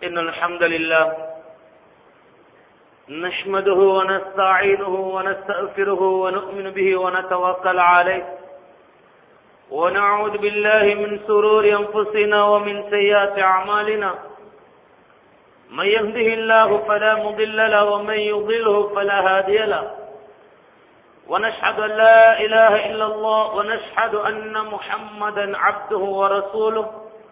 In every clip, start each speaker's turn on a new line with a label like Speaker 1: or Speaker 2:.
Speaker 1: إن الحمد لله نحمده ونستعينه ونستغفره ونؤمن به ونتوكل عليه ونعوذ بالله من سرور أنفسنا ومن سيئات أعمالنا من يهده الله فلا مضل له ومن يضله فلا هادي له ونشهد أن لا إله إلا الله ونشهد أن محمدا عبده ورسوله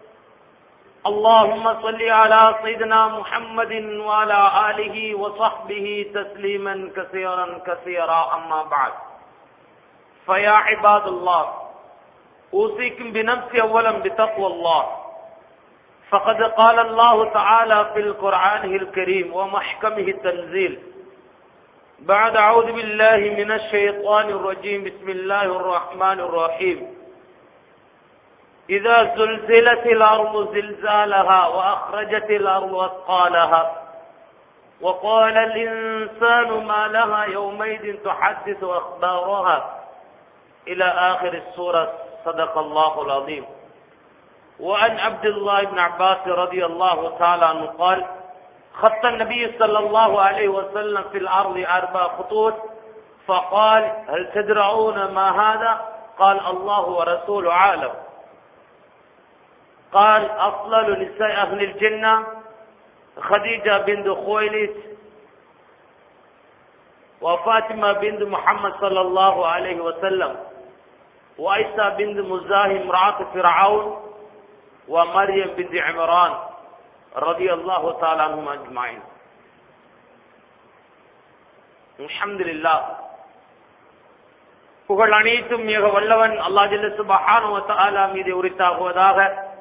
Speaker 1: اللهم صل على سيدنا محمد وعلى آله وصحبه تسليما كثيرا كثيرا أما بعد فيا عباد الله أوصيكم بنفسي أولا بتقوى الله فقد قال الله تعالى في القرآن الكريم ومحكمه التنزيل بعد أعوذ بالله من الشيطان الرجيم بسم الله الرحمن الرحيم إذا زلزلت الأرض زلزالها وأخرجت الأرض أثقالها وقال الإنسان ما لها يومئذ تحدث أخبارها إلى آخر السورة صدق الله العظيم وعن عبد الله بن عباس رضي الله تعالى عنه قال خط النبي صلى الله عليه وسلم في الأرض أربع خطوط فقال هل تدرعون ما هذا قال الله ورسوله عالم قال أفضل نساء أهل الجنة خديجة بنت خويلد وفاطمة بنت محمد صلى الله عليه وسلم وعيسى بنت مزاحم امرأة فرعون ومريم بنت عمران رضي الله تعالى عنهم أجمعين الحمد لله புகழ் அனைத்தும் மிக வல்லவன் அல்லா ஜல்ல சுபஹானு தஆலா மீது உரித்தாகுவதாக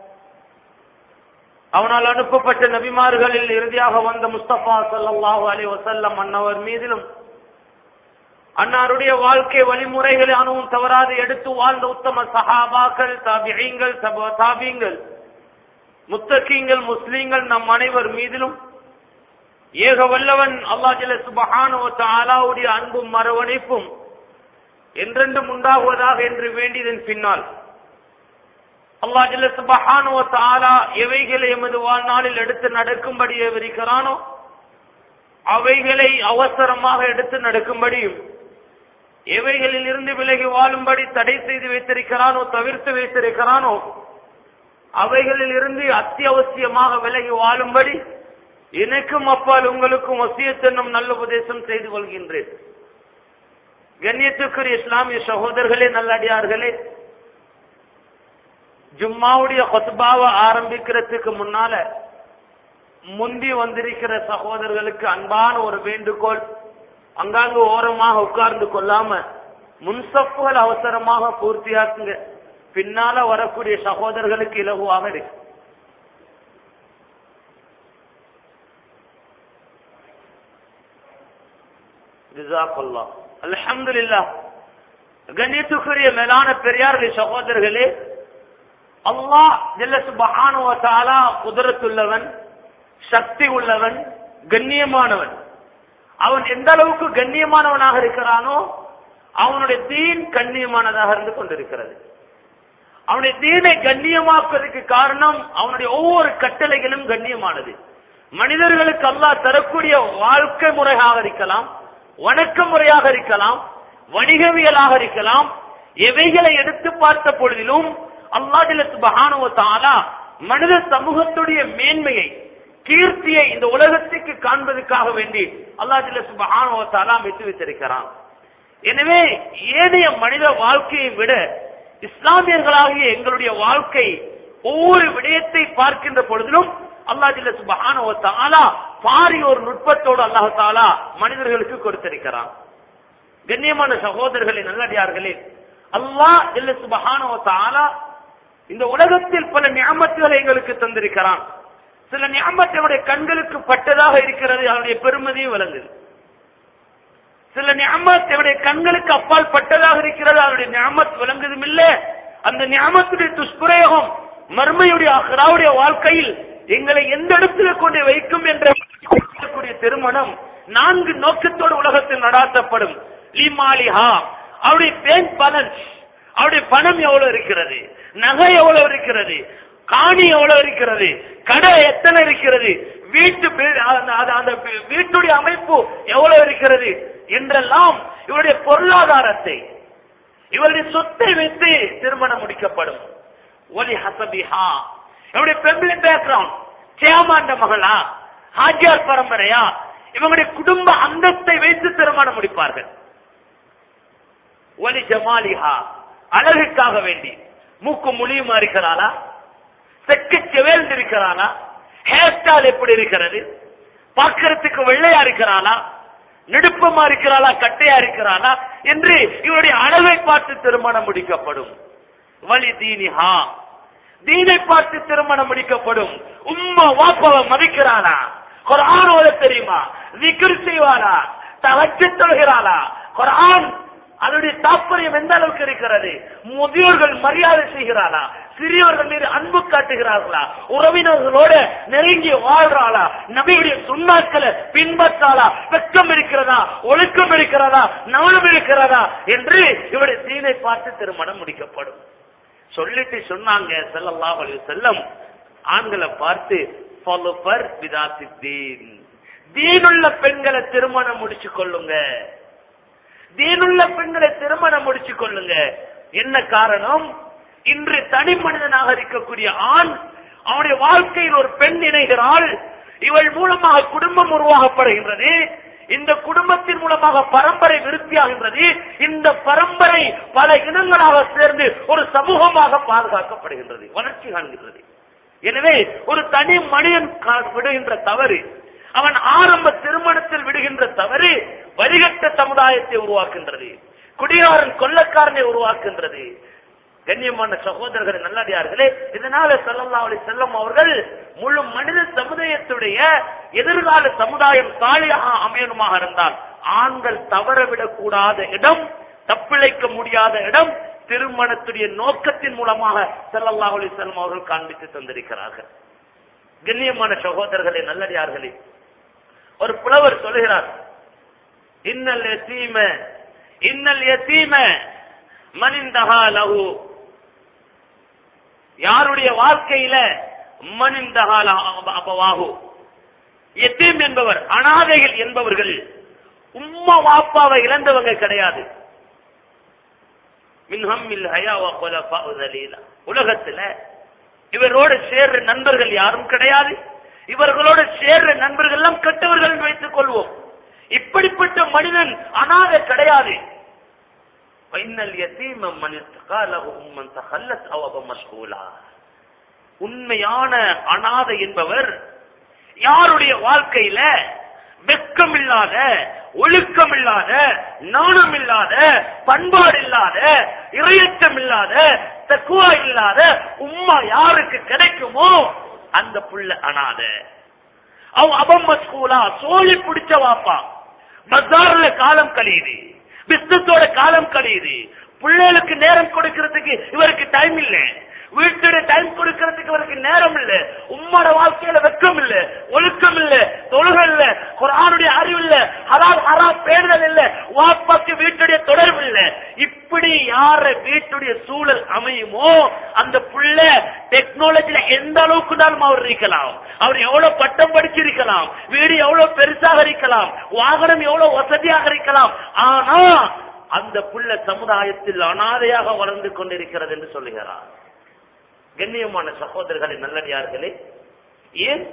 Speaker 1: அவனால் அனுப்பப்பட்ட நபிமார்களில் இறுதியாக வந்த முஸ்தபா ஸல்லல்லாஹு அலைஹி வஸல்லம் அன்னவர் மீதிலும் அன்னாருடைய வாழ்க்கை வழிமுறைகளை அணுவும் தவறாது எடுத்து வாழ்ந்த உத்தம சஹாபாக்கள் தாபியங்கள் தாபியங்கள் முத்தகீங்கள் முஸ்லீம்கள் நம் அனைவர் மீதிலும் ஏக வல்லவன் அல்லா ஜல்ல சுபஹானு தஆலாவுடைய அன்பும் மரவணைப்பும் என்றென்றும் உண்டாகுவதாக என்று வேண்டியதன் பின்னால் அல்லா ஜல்ல சுபஹானு தஆலா எவைகளை எமது வாழ்நாளில் எடுத்து நடக்கும்படி விரிக்கிறானோ அவைகளை அவசரமாக எடுத்து நடக்கும்படியும் எவைகளில் இருந்து விலகி வாழும்படி தடை செய்து வைத்திருக்கிறானோ தவிர்த்து வைத்திருக்கிறானோ அவைகளில் இருந்து அத்தியாவசியமாக விலகி வாழும்படி எனக்கும் அப்பால் உங்களுக்கும் வசியத்தென்னும் நல்ல உபதேசம் செய்து கொள்கின்றேன் கண்ணியத்துக்குரிய இஸ்லாமிய சகோதரர்களே நல்லடியார்களே ஜும்மாவுடைய கொத்பாவை ஆரம்பிக்கிறதுக்கு முன்னால முந்தி வந்திருக்கிற சகோதரர்களுக்கு அன்பான ஒரு வேண்டுகோள் அங்காங்கு ஓரமாக உட்கார்ந்து கொள்ளாம முன்சப்புகள் அவசரமாக பூர்த்தியாக்குங்க பின்னால வரக்கூடிய சகோதரர்களுக்கு இலகுவாக இருக்கு அல்ஹம்துலில்லா கண்ணியத்துக்குரிய மேலான பெரியார்கள் சகோதரர்களே அல்லாஹ் ஜல்ல சுபஹானுவ தஆலா குதிரத்துள்ளவன் சக்தி உள்ளவன் கண்ணியமானவன் அவன் எந்த அளவுக்கு கண்ணியமானவனாக இருக்கிறானோ அவனுடைய தீன் கண்ணியமானதாக இருந்து கொண்டிருக்கிறது அவனுடைய தீனை கண்ணியமாக்குவதற்கு காரணம் அவனுடைய ஒவ்வொரு கட்டளைகளும் கண்ணியமானது மனிதர்களுக்கு அல்லாஹ் தரக்கூடிய வாழ்க்கை முறையாக இருக்கலாம் வணக்க முறையாக இருக்கலாம் வணிகவியலாக இருக்கலாம் எவைகளை எடுத்து பார்த்த பொழுதிலும் அல்லாஹ் மனித சமூகத்துடைய மேன்மையை கீர்த்தியை இந்த உலகத்துக்கு காண்பதற்காக வேண்டி அல்லாஹ் சுபஹானுவத்தாலா அமைத்து வைத்திருக்கிறான் எனவே ஏனைய மனித வாழ்க்கையை விட இஸ்லாமியர்களாகிய எங்களுடைய வாழ்க்கை ஒவ்வொரு விடயத்தை பார்க்கின்ற பொழுதிலும் அல்லாஹ் சுபஹானுவத்தாலா பாரிய ஒரு நுட்பத்தோடு அல்லாஹு தாலா மனிதர்களுக்கு கொடுத்திருக்கிறான் கண்ணியமான சகோதரர்களே நல்லடியார்களே அல்லாஹ் இல்ல சுபஹானுவத்தாலா இந்த உலகத்தில் பல ஞாபகத்துகளை எங்களுக்கு தந்திருக்கிறான் சில ஞாபகத்தினுடைய கண்களுக்கு பட்டதாக இருக்கிறது அவனுடைய பெருமதியும் விளங்குது சில ஞாபகத்தினுடைய கண்களுக்கு அப்பால் பட்டதாக இருக்கிறது அவருடைய ஞாபகத் விளங்குதும் இல்ல அந்த ஞாபகத்துடைய துஷ்பிரயோகம் மர்மையுடைய அகராவுடைய வாழ்க்கையில் எங்களை எந்த இடத்துல கொண்டு வைக்கும் என்ற திருமணம் நான்கு நோக்கத்தோடு உலகத்தில் நடாத்தப்படும் லீமாலிஹா அவருடைய பேங்க் பேலன்ஸ் அவருடைய பணம் எவ்வளவு இருக்கிறது நகை எவ்வளவு இருக்கிறது காணி எவ்வளவு இருக்கிறது கடை எத்தனை இருக்கிறது வீட்டு பி- அந்த- அந்த- அந்த வீ- வீட்டுடைய அமைப்பு எவ்வளவு இருக்கிறது என்றெல்லாம் இவருடைய பொருளாதாரத்தை இவருடைய சொத்தை வைத்து திருமணம் முடிக்கப்படும் ஒலி ஹசபிஹா இவருடைய ஃபேமிலி பேக்ரவுண்ட் சேமாண்ட மகளா ஹாஜியார் பரம்பரையா இவங்களுடைய குடும்ப அந்தஸ்தை வைத்து திருமணம் முடிப்பார்கள் ஒலி ஜமாலிஹா அழகுக்காக வேண்டி மூக்கு முழியுமா இருக்கிறாளா செக்கு செவேல்ந்து இருக்கிறாளா ஹேர் ஸ்டைல் எப்படி இருக்கிறது பார்க்கறதுக்கு வெள்ளையா இருக்கிறாளா நெடுப்பமா இருக்கிறாளா கட்டையா இருக்கிறாளா என்று இவருடைய அழகை பார்த்து திருமணம் முடிக்கப்படும் வலி தீனிஹா தீனை பார்த்து திருமணம் முடிக்கப்படும் உம்மா வாப்பாவை மதிக்கிறானா குர்ஆன் ஓத தெரியுமா விக்ர் செய்வாரா தவச்சு தொழுகிறாளா குர்ஆன் அதனுடைய தாற்பயம் எந்த அளவுக்கு இருக்கிறது முதியோர்கள் மரியாதை செய்கிறாளா சிறியவர்கள் மீது அன்பு காட்டுகிறார்களா உறவினர்களோட நெருங்கி வாழ்றாளா நபியுடைய சுண்ணாக்களை பின்பற்றாளா வெட்கம் இருக்கிறதா ஒழுக்கம் இருக்கிறதா நாணம் இருக்கிறதா என்று இவருடைய தீனை பார்த்து திருமணம் முடிக்கப்படும் சொல்லிட்டு சொன்னாங்க ஸல்லல்லாஹு அலைஹி வஸல்லம் ஆண்களை பார்த்து ஃபாலோபர் விதாசி தீன் தீனுள்ள பெண்களை திருமணம் முடிச்சு கொள்ளுங்க தீனுள்ள பெண்களை திருமணம் முடிச்சு கொள்ளுங்க என்ன காரணம் இன்று தனி மனிதனாக இருக்கக்கூடிய ஆண் அவனுடைய வாழ்க்கையில் ஒரு பெண் இணைகிறாள் இவள் மூலமாக குடும்பம் உருவாக்கப்படுகின்றது இந்த குடும்பத்தின் மூலமாக பரம்பரை விருத்தியாகின்றது இந்த பரம்பரை பல இனங்களாக சேர்ந்து ஒரு சமூகமாக பாதுகாக்கப்படுகின்றது வளர்ச்சி காண்கின்றது எனவே ஒரு தனி மனிதன் கா- விடுகின்ற தவறு அவன் ஆரம்ப திருமணத்தில் விடுகின்ற தவறு வரிகட்ட சமுதாயத்தை உருவாக்குகின்றது குடியாரன் கொள்ளக்காரனை உருவாக்குகின்றது கண்ணியமான சகோதரர்களே நல்லடியார்களே இதனால ஸல்லல்லாஹு அலைஹி செல்லம் அவர்கள் முழு மனித சமுதாயத்துடைய எதிர்கால சமுதாயம் சாலியாக அமையணுமாக இருந்தால் ஆண்கள் தவறவிடக் கூடாத இடம் தப்பிழைக்க முடியாத இடம் திருமணத்துடைய நோக்கத்தின் மூலமாக ஸல்லல்லாஹு அலைஹி செல்லம் அவர்கள் காண்பித்து தந்திருக்கிறார்கள் கண்ணியமான சகோதரர்களே நல்லடியார்களே ஒரு புலவர் சொல்கிறார் இன்னல் யதீம இன்னல் யதீம மனிந்தஹா லஹு யாருடைய வாழ்க்கையில மனிந்தஹா லஹு அபவாஹு யதீம் என்பவர் அனாதைகள் என்பவர்கள் உம்மா வாப்பாவை இழந்தவங்க கிடையாது மின்ஹம்மில் ஹயா வ குலஃபாஉ தலீலா உலகத்துல இவரோடு சேர்ற நண்பர்கள் யாரும் கிடையாது இவர்களோடு சேர்ற நண்பர்கள் எல்லாம் கெட்டவர்கள் என்று வைத்துக் கொள்வோம் இப்படிப்பட்ட மனிதன் அனாதை கிடையாது ஃபைனல் யதீம மன் இஸ்தகாலஹு உம்மன் தஹல்லத் அவ அப மஷ்கூலா உண்மையான அனாதை என்பவர் யாருடைய வாழ்க்கையில வெக்கம் இல்லாத ஒழுக்கம் இல்லாத நாணம் இல்லாத பண்பாடு இல்லாத இரையச்சம் இல்லாத தக்குவா இல்லாத உம்மா யாருக்கு கிடைக்குமோ அந்த புள்ள அனாத அவ அபம்ம ஸ்கூலா சோழி பிடிச்ச வாப்பா பஜார்ல காலம் கழியுது பிஸ்னஸோட காலம் கழியுது பிள்ளைகளுக்கு நேரம் கொடுக்கறதுக்கு இவருக்கு டைம் இல்ல வீட்டோட டைம் கொடுக்கறதுக்கு இவருக்கு நேரம் இல்ல உம்மோட வாழ்க்கையில வெக்கம் இல்ல ஒழுக்கம் இல்ல தொழுகை இல்ல குரானுடைய அறிவு இல்ல ஹலால் ஹராம் பேணுதல் இல்ல வாப்பாக்கு வீட்டுடைய தொடர்பு இல்ல இப்படி யார வீட்டுடைய சூழல் அமையுமோ அந்த புள்ள டெக்னாலஜில எந்த அளவுக்கு தான் அவர் இருக்கலாம் அவர் எவ்வளவு பட்டம் படிச்சிருக்கலாம் வீடு எவ்வளவு பெருசாக இருக்கலாம் வாகனம் எவ்வளவு வசதியாக இருக்கலாம் ஆனா அந்த புள்ள சமுதாயத்தில் அனாதையாக வளர்ந்து கொண்டிருக்கிறது என்று சொல்லுகிறார் கண்ணியமான சகோதரர்களே நல்லடியார்களே ஏன்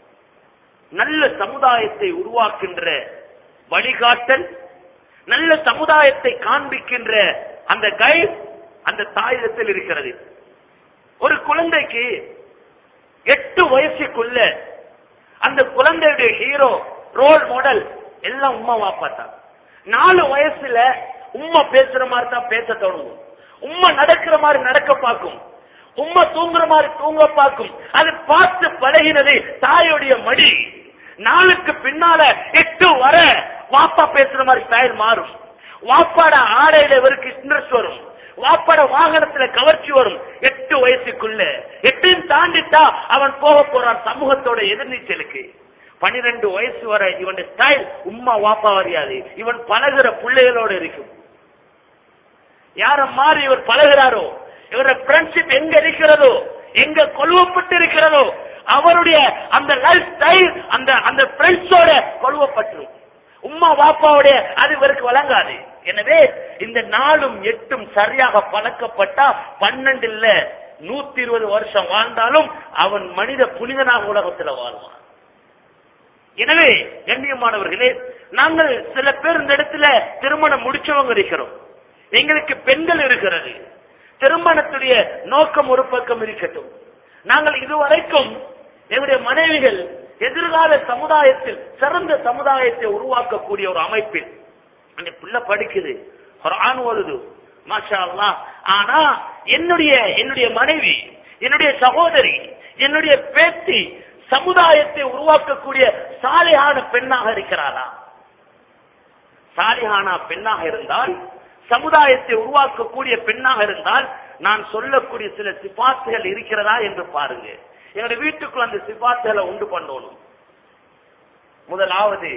Speaker 1: நல்ல சமுதாயத்தை உருவாக்கின்ற வழிகாட்டல் நல்ல சமுதாயத்தை காண்பிக்கின்ற அந்த கைட் அந்த தாயிடத்தில் இருக்கிறது ஒரு குழந்தைக்கு எட்டு வயசுக்குள்ள அந்த குழந்தையுடைய ஹீரோ ரோல் மாடல் எல்லாம் உம்மா வாப்பா தான் நாலு வயசுல உம்மா பேசுற மாதிரி தான் பேச தொடங்கும் உம்மா நடக்கிற மாதிரி நடக்க பார்க்கும் உம்மா தூங்குற மாதிரி தூங்க பார்க்கும் அது பார்த்து பழகினது தாயுடைய மடி நாளுக்கு பின்னால எட்டு வர வாப்பா பேசுற மாதிரி ஸ்டைல் மாறும் வாப்பாட ஆடையில இவருக்கு இன்ட்ரெஸ்ட் வரும் வாப்பாட வாகனத்துல கவர்ச்சி வரும் எட்டு வயசுக்குள்ள எட்டையும் தாண்டிட்டா அவன் போக போறான் சமூகத்தோட எதிர்நீச்சலுக்கு பனிரெண்டு வயசு வரை இவன் ஸ்டைல் உம்மா வாப்பா வரையாது இவன் பழகுற பிள்ளைகளோட இருக்கும் யார மாறி இவர் பழகிறாரோ இவர ஃப்ரெண்ட்ஷிப் எங்க இருக்கிறதோ எங்க கொல்வப்பட்டு இருக்கிறதோ அவருடைய அந்த லைஃப் ஸ்டைல் அந்த அந்த ஃப்ரெண்ட்ஸோட கொழுவப்பட்டுரும் உம்மா வாப்பாவுடைய அது இவருக்கு வழங்காது எனவே இந்த நாளும் எட்டும் சரியாக பழக்கப்பட்டா பன்னெண்டு இல்ல நூத்தி இருபது வருஷம் வாழ்ந்தாலும் அவன் மனித புனிதனாக உலகத்துல வாழ்வான் எனவே கண்ணியமானவர்களே நாங்கள் சில பேர் இந்த இடத்துல திருமணம் முடிச்சவங்க இருக்கிறோம் எங்களுக்கு பெண்கள் இருக்கிறது திருமணத்துடைய நோக்கம் ஒரு பக்கம் இருக்கட்டும் நாங்கள் இதுவரைக்கும் எங்களுடைய மனைவிகள் எதிர்கால சமுதாயத்தில் சிறந்த சமுதாயத்தை உருவாக்கக்கூடிய ஒரு அமைப்பில் அந்த பிள்ளை படிக்குது ஒரு ஆண் ஓடுது மாஷா அல்லாஹ் ஆனா என்னுடைய என்னுடைய மனைவி என்னுடைய சகோதரி என்னுடைய பேத்தி சமுதாயத்தை உருவாக்கக்கூடிய சாலையான பெண்ணாக இருக்கிறாரா சாலிஹானா பெண்ணாக இருந்தால் சமுதாயத்தை உருவாக்கக்கூடிய பெண்ணாக இருந்தால் நான் சொல்லக்கூடிய சில சிபாத்துகள் இருக்கிறதா என்று பாருங்க என்னுடைய வீட்டுக்குள்ள அந்த சிபாத்துகளை உண்டு பண்ணணும் முதலாவது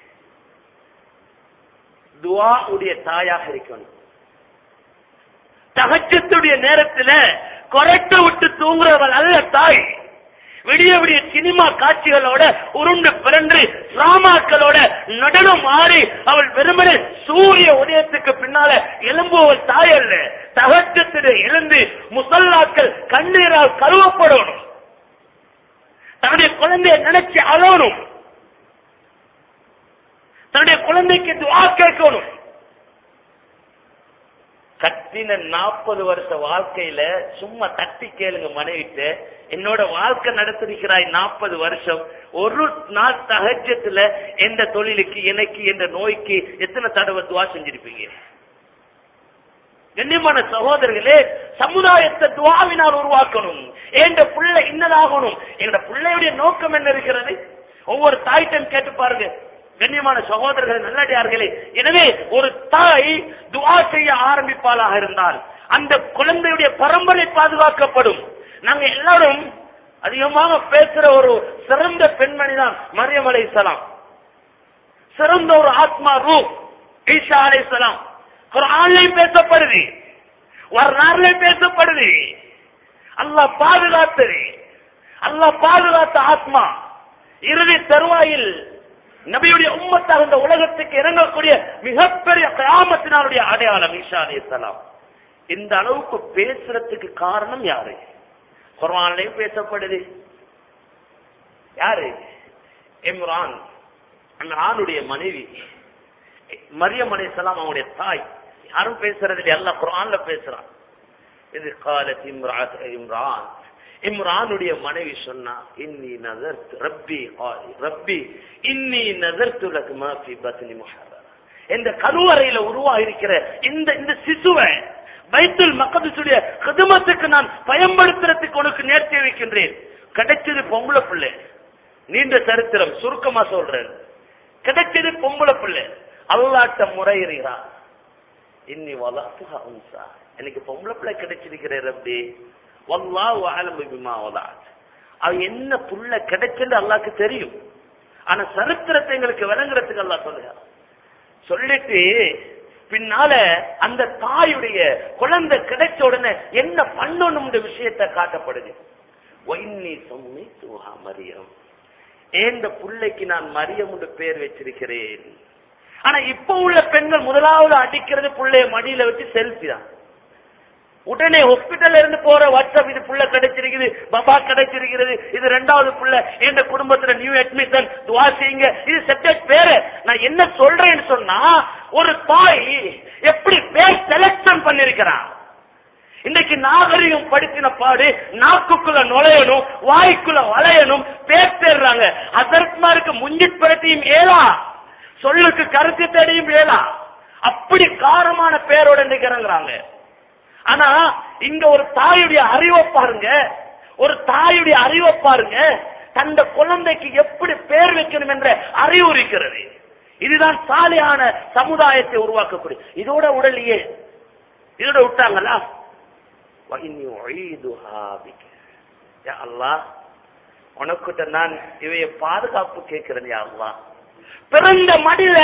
Speaker 1: துவா உடைய தாயாக இருக்கணும் தகச்சத்துடைய நேரத்துல கொரட்டை விட்டு தூங்குறவள் அல்ல தாய் விடிய விடிய சினிமா காட்சிகளோட உருண்டு பிறன்று டிராமாக்களோட நடனம் மாறி அவள் வெறுமனே சூரிய உதயத்துக்கு பின்னால எலும்புவள் தாய் அல்ல தகச்சத்திட எழுந்து முசல்லாக்கள் கண்ணீரால் கழுவப்படணும் தன்னுடைய குழந்தையை நினைச்சு அழணும் தன்னுடைய குழந்தைக்கு துவா கேட்கணும் கட்டின நாற்பது வருஷ வாழ்க்கையில சும்மா தட்டி கேளுங்க மனைவிட்ட என்னோட வாழ்க்கை நடத்திருக்கிறாய் நாற்பது வருஷம் ஒரு நாள் தகஜத்துல எந்த தொழிலுக்கு எனக்கு எந்த நோய்க்கு எத்தனை தடவை துவா செஞ்சிருப்பீங்க கண்ணியமான சகோதரர்களே சமுதாயத்தை துவாவினால் உருவாக்கணும் என்ற பிள்ளை இன்னதாகணும் எங்க பிள்ளையுடைய நோக்கம் என்ன இருக்கிறது ஒவ்வொரு தாய்ட்டம் கேட்டு பாருங்க கண்ணியமான சகோதரர்கள் நல்லடியார்களே எனவே ஒரு தாய் துவா செய்ய ஆரம்பிப்பாளாக இருந்தால் அந்த குழந்தையுடைய பரம்பரை பாதுகாக்கப்படும் நாங்க எல்லாரும் அதிகமாக பேசுற ஒரு சிறந்த பெண்மணி தான் மரியம் அலைசலாம் சிறந்த ஒரு ஆத்மா ரூ ஈஷா அலைசலாம் குரான்லையும் பேசப்படுது வரலாறுலையும் பேசப்படுது அல்லாஹ் பாதுகாத்தது அல்லாஹ் பாதுகாத்த ஆத்மா இறுதி தருவாயில் நபியுடைய உம்மத்தாக இந்த உலகத்துக்கு இறங்கக்கூடிய மிகப்பெரிய கிராமத்தினாருடைய அடையாளம் ஈஷா அலைஹிஸ்ஸலாம் இந்த அளவுக்கு பேசுறதுக்கு காரணம் யாரு குர்ஆன்லயும் பேசப்படுது யாரு இம்ரான் அந்த ஆணுடைய மனைவி மரியம் அலைஹிஸ்ஸலாம் அவனுடைய தாய் யாரும் பேசுறது இல்லை எல்லாம் குர்ஆன்ல பேசுறான் இது காலத் இம்ராத் இம்ரான் இம்ரானுடைய மனைவி சொன்னா இன்னி நதர் ரப்பி ஆ- ரப்பி இன்னி நதர்த்து லக் மா ஃபி பத்னி முஹர்ரரா இந்த கருவறையில உருவாகிருக்கிற இந்த இந்த சிசுவை பைத்துல் மக்கதுடைய கிதுமத்துக்கு நான் பயன்படுத்துறதுக்கு உனக்கு நேர்த்தி வைக்கின்றேன் கிடைச்சது பொம்பளை பிள்ளை நீண்ட சரித்திரம் சுருக்கமா சொல்றேன் கிடைச்சது பொம்பளை பிள்ளை அல்லாட்ட முறையிறான் இன்னி வலாத்துஹா உன்சா எனக்கு பொம்பளை பிள்ளை கிடைச்சிருக்கிற ரப்பி வல்லாஹு அலம் பிமா வலாத் அவ என்ன புள்ள கிடைச்சது அல்லாஹ்க்கு தெரியும் ஆனா சரித்திரத்தை எங்களுக்கு விளங்குறதுக்கு அல்லாஹ் சொல்லுங்க சொல்லிட்டு பின்னால அந்த தாயுடைய குழந்தை கிடைச்ச உடனே என்ன பண்ணணும்ன்ற விஷயத்தை காட்டப்படுது ஒயின்னி சொம்மி தூஹா மரியம் ஏந்த புள்ளைக்கு நான் மரியம் என்று பேர் வச்சிருக்கிறேன் ஆனா இப்ப உள்ள பெண்கள் முதலாவது அடிக்கிறது புள்ளைய மடியில வச்சு செல்ஃபி தான் உடனே ஹாஸ்பிட்டல்ல இருந்து போற வாட்ஸ்அப் இது புள்ள கிடைச்சிருக்குது பபா கிடைச்சிருக்கிறது இது ரெண்டாவது புள்ள எந்த குடும்பத்துல நியூ அட்மிஷன் துவா செய்யுங்க இது செப்பரேட் பேரு நான் என்ன சொல்றேன்னு சொன்னா ஒரு தாய் எப்படி பேர் செலக்ஷன் பண்ணிருக்கிறான் இன்னைக்கு நாகரிகம் படித்தின பாடு நாக்குக்குள்ள நுழையணும் வாய்க்குள்ள வளையணும் பேர் தேடுறாங்க அதற்குமாருக்கு முஞ்சிட் பிரட்டியும் ஏலா சொல்லுக்கு கருத்து தேடியும் ஏலா அப்படி காரமான பேரோட நிக்கிறங்கிறாங்க ஆனா இங்க ஒரு தாயுடைய அறிவை பாருங்க ஒரு தாயுடைய அறிவை பாருங்க தந்த குழந்தைக்கு எப்படி பேர் வைக்கணும் என்ற அறிவு இருக்கிறது இதுதான் சாலையான சமுதாயத்தை உருவாக்கக்கூடிய இதோட உடலையே இதோட விட்டாங்களா وإني أعيدها بك يا الله உனக்கிட்ட நான் இவைய பாதுகாப்பு கேட்கிறேன் யா அல்லாஹ் பிறந்த மடியில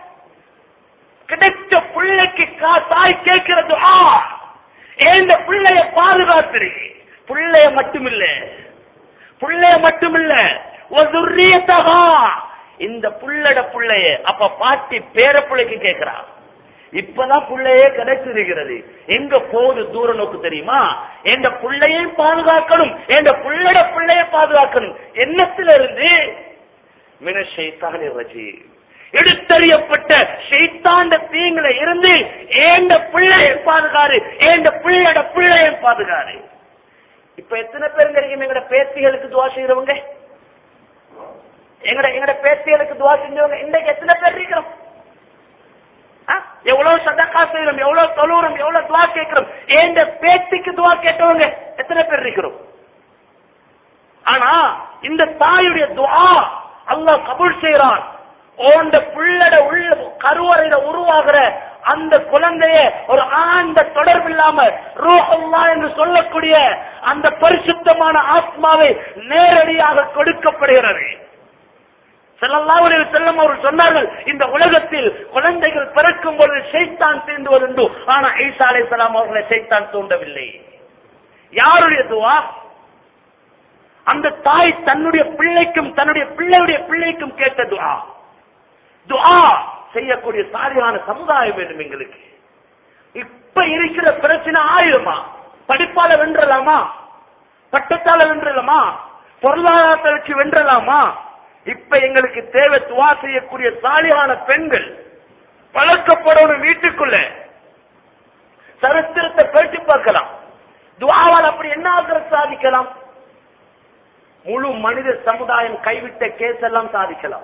Speaker 1: கிடைச்ச பிள்ளைக்கு கா- தாய் கேட்கிறது ஆ ஏந்த பிள்ளைய பாதுகாத்துரு பிள்ளைய மட்டுமில்ல புள்ளைய மட்டுமில்ல ஒதுரியத்தகா இந்த புள்ளட புள்ளைய அப்ப பாட்டி பேர பிள்ளைக்கு கேட்கிறா இப்பதான் புள்ளையே கிடைச்சிருக்கிறது எங்க போகுது தூர நோக்கு தெரியுமா எந்த புள்ளையும் பாதுகாக்கணும் எந்த புள்ளட புள்ளைய பாதுகாக்கணும் எண்ணத்துல இருந்து மின ஷைத்தானி ரஜீம் எடுத்தறியப்பட்ட ஷைத்தாண்ட தீங்குல இருந்து ஏண்ட பிள்ளையை பாதுகாரு ஏண்ட பிள்ளையோட பிள்ளையை பாதுகாரு இப்ப எத்தனை பேர் தெரியும் எங்கட பேத்திகளுக்கு துவா செய்யறவங்க எங்கட எங்கட பேத்திகளுக்கு துவா செஞ்சவங்க இன்றைக்கு எத்தனை பேர் இருக்கிறோம் ஆ? எவ்வளவு சதக்கா செய்யறோம் எவ்வளவு தொழுறோம் எவ்வளவு துவா கேட்கிறோம் ஏண்ட பேத்திக்கு துவா கேட்டவங்க எத்தனை பேர் இருக்கிறோம் ஆனா இந்த தாயுடைய துஆ அல்லாஹ் கபூல் செய்யறான் ஓண்ட புள்ளட உள்ள கருவறையில உருவாகிற அந்த குழந்தைய ஒரு ஆண்ட தொடர்பு இல்லாம ரூஹல்லா என்று சொல்லக்கூடிய அந்த பரிசுத்தமான ஆத்மாவை நேரடியாக கொடுக்கப்படுகிறது ஸல்லல்லாஹு அலைஹி வஸல்லம் அவர்கள் சொன்னார்கள் இந்த உலகத்தில் குழந்தைகள் பிறக்கும் பொழுது ஷைத்தான் தீண்டுவதுண்டு ஆனா ஈசா அலைஹிஸ்ஸலாம் அவர்களை ஷைத்தான் தூண்டவில்லை யாருடைய துவா அந்த தாய் தன்னுடைய பிள்ளைக்கும் தன்னுடைய பிள்ளையுடைய பிள்ளைக்கும் கேட்ட துஆ துஆ செய்யக்கூடிய சாரியான சமுதாயம் வேண்டும் எங்களுக்கு இப்ப இருக்கிற பிரச்சனை ஆயிரமா படிப்பால வென்றலாமா பட்டத்தால வென்றலாமா பொருளாதாரத்தை வச்சு வென்றலாமா இப்ப எங்களுக்கு தேவை துவா செய்யக்கூடிய சாலியான பெண்கள் பழக்கப்படணும் வீட்டுக்குள்ள சரித்திரத்தை பேச்சு பார்க்கலாம் துவாவால் அப்படி என்ன ஆகிறது சாதிக்கலாம் முழு மனித சமுதாயம் கைவிட்ட கேஸ் எல்லாம் சாதிக்கலாம்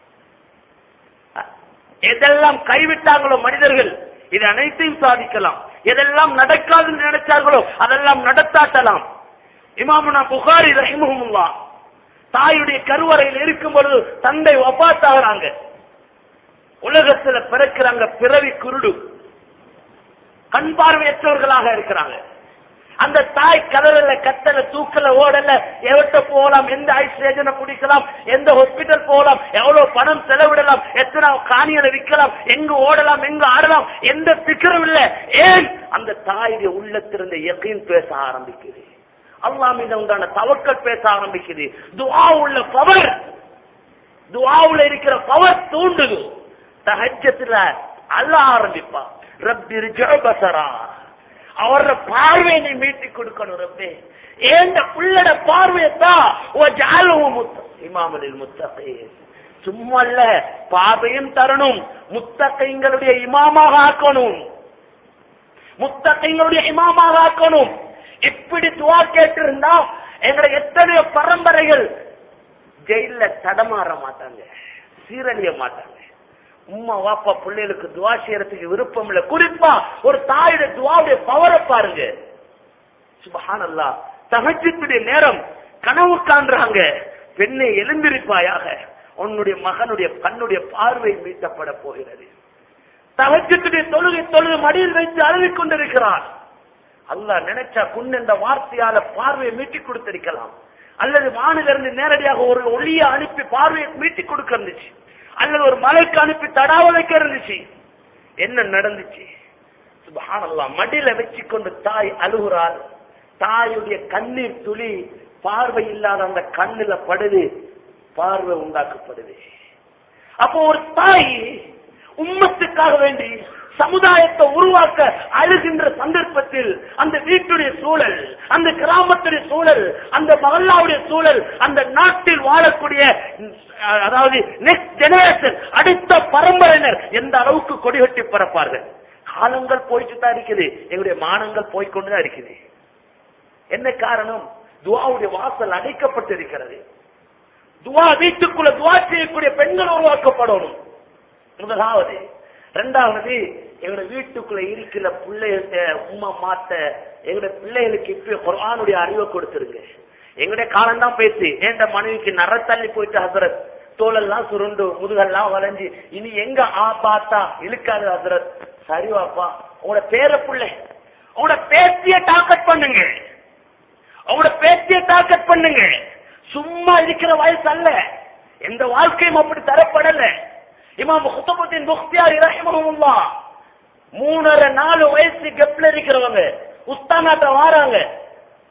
Speaker 1: எதெல்லாம் கைவிட்டாங்களோ மனிதர்கள் இது அனைத்தையும் சாதிக்கலாம் எதெல்லாம் நடக்காது என்று நினைச்சார்களோ அதெல்லாம் நடத்தாட்டலாம் இமாமுனா புகாரி ரஹிமுல்லா தாயுடைய கருவறையில் இருக்கும் பொழுது தந்தை ஒப்பாத்தாகிறாங்க உலகத்துல பிறக்கிறாங்க பிறவி குருடு கண் பார்வையற்றவர்களாக இருக்கிறாங்க அந்த தாய் கதறல கத்தல தூக்கல ஓடல எவட்ட போகலாம் எந்த ஆக்சிஜனை குடிக்கலாம் எந்த ஹாஸ்பிட்டல் போகலாம் எவ்வளவு பணம் செலவிடலாம் எத்தனை காணிகளை விற்கலாம் எங்க ஓடலாம் எங்க ஆடலாம் எந்த திக்கரும் இல்ல ஏன் அந்த தாயுடைய உள்ளத்திருந்த எகையும் பேச ஆரம்பிக்குது அல்லா மீது உண்டான தவக்கல் பேச ஆரம்பிக்குது துவா உள்ள பவர் துவாவுல இருக்கிற பவர் தூண்டுது தஹஜத்துல அல்ல ஆரம்பிப்பா ரப்பி பசரா அவர பார்வையை நீ மீட்டி கொடுக்கணும் ரப்பே ஏந்த புள்ளட பார்வையத்தான் இமாமலில் முத்தகை சும்மா இல்ல பார்வையும் தரணும் முத்தகைங்களுடைய இமாமாக ஆக்கணும் முத்தகைங்களுடைய இமாமாக ஆக்கணும் இப்படி துவா கேட்டிருந்தா எங்களை எத்தனையோ பரம்பரைகள் ஜெயில தடமாற மாட்டாங்க சீரழிய மாட்டாங்க உம்மா வாப்பா பிள்ளைகளுக்கு துவா செய்யறதுக்கு விருப்பம் இல்ல குறிப்பா ஒரு தாயுடைய துவாவுடைய பவரை பாருங்க சுபஹானல்லா தகஜத்துடைய நேரம் கனவு காண்றாங்க பெண்ணை எழுந்திருப்பாயாக உன்னுடைய மகனுடைய கண்ணுடைய பார்வை மீட்டப்பட போகிறது தகஜத்துடைய தொழுகை தொழுகை மடியில் வைத்து அழுவிக் கொண்டிருக்கிறார் அல்லாஹ் நினைச்சா புண் என்ற வார்த்தையால பார்வையை மீட்டி கொடுத்திருக்கலாம் அல்லது வானிலிருந்து நேரடியாக ஒரு ஒளிய அனுப்பி பார்வையை மீட்டி கொடுக்க இருந்துச்சு அல்லது ஒரு மலைக்கு அனுப்பி தடாவ வைக்க இருந்துச்சு என்ன நடந்துச்சு சுபஹானல்லாஹ் மடியில வச்சு கொண்டு தாய் அழுகுறாள் தாயுடைய கண்ணீர் துளி பார்வை இல்லாத அந்த கண்ணுல படுது பார்வை உண்டாக்கப்படுது அப்போ ஒரு தாய் உம்மத்துக்காக வேண்டி சமுதாயத்தை உருவாக்க அழுகின்ற சந்தர்ப்பத்தில் அந்த வீட்டுடைய சூழல் அந்த கிராமத்துடைய சூழல் அந்த மகல்லாவுடைய சூழல் அந்த நாட்டில் வாழக்கூடிய அஹ், அதாவது நெக்ஸ்ட் ஜெனரேஷன் அடுத்த பரம்பரையினர் எந்த அளவுக்கு கொடிகட்டி பரப்பார்கள் காலங்கள் போயிட்டு தான் இருக்குது எங்களுடைய மானங்கள் போய்க்கொண்டுதான் இருக்குது என்ன காரணம் துவாவுடைய வாசல் அடைக்கப்பட்டிருக்கிறது துவா வீட்டுக்குள்ள துவா செய்யக்கூடிய பெண்கள் உருவாக்கப்படணும் முதலாவது ரெண்டாவது எங்களோட வீட்டுக்குள்ள இருக்கிற பிள்ளைகிட்ட உம்மா மாத்த எங்களோட பிள்ளைகளுக்கு இப்ப குர்ஆனுடைய அறிவை கொடுத்துருங்க எங்களுடைய காலம் தான் பேசி ஏண்ட மனைவிக்கு நர தள்ளி போயிட்டு ஹசரத் தோலெல்லாம் சுருண்டு முதுகெல்லாம் வளைஞ்சு இனி எங்க ஆ பார்த்தா இழுக்காது ஹசரத் சரிவாப்பா உங்களோட பேர பிள்ளை உங்களோட பேத்திய டாக்கெட் பண்ணுங்க உங்களோட பேத்திய டாக்கெட் பண்ணுங்க சும்மா இருக்கிற வயசு அல்ல எந்த வாழ்க்கையும் அப்படி தரப்படல இமாம் குத்தபத்தின் முக்தியார் இரஹிமஹுல்லா மூணரை நாலு வயசு கெப்ல இருக்கிறவங்க உஸ்தானாட்ட வாராங்க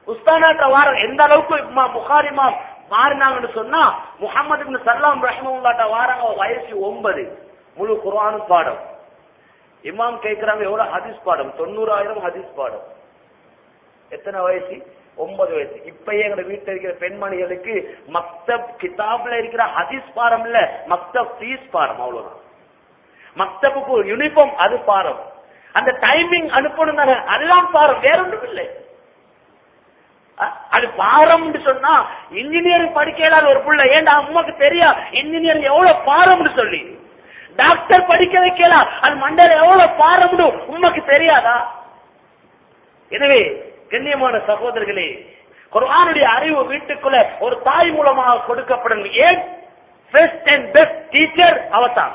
Speaker 1: உஸ்தானாட்ட வார எந்த அளவுக்கு இம்மா புகாரிமா மாறினாங்கன்னு சொன்னா முகமது இப்னு சல்லாம் ரஹ்மவுல்லாட்ட வாராங்க வயசு ஒன்பது முழு குர்ஆனும் பாடம் இமாம் கேக்குறாங்க எவ்வளவு ஹதீஸ் பாடம் தொண்ணூறாயிரம் ஹதீஸ் பாடம் எத்தனை வயசு ஒன்பது வயசு இப்பயே எங்க வீட்டுல இருக்கிற பெண்மணிகளுக்கு மக்தப் கிதாப்ல இருக்கிற ஹதீஸ் பாடம் இல்ல மக்தப் ஃபீஸ் பாடம் அவ்வளவுதான் மக்தபுக்கு ஒரு யூனிஃபார்ம் அது பாரம் அந்த டைமிங் அனுப்பணும் தானே அதுதான் பாரம் வேற ஒன்றும் இல்லை அ- அது பாரம்னு சொன்னா இன்ஜினியரிங் படிக்கலாத ஒரு புள்ள ஏன்டா அம்மாக்கு தெரியா இன்ஜினியரிங் எவ்வளவு பாரம்னு சொல்லி டாக்டர் படிக்க வைக்கலாம் அது மண்டையில எவ்வளவு பாரம்னு உண்மைக்கு தெரியாதா எனவே கண்ணியமான சகோதரர்களே குர்ஆனுடைய அறிவு வீட்டுக்குள்ள ஒரு தாய் மூலமாக கொடுக்கப்படும் ஏன் பெஸ்ட் அண்ட் பெஸ்ட் டீச்சர் அவதான்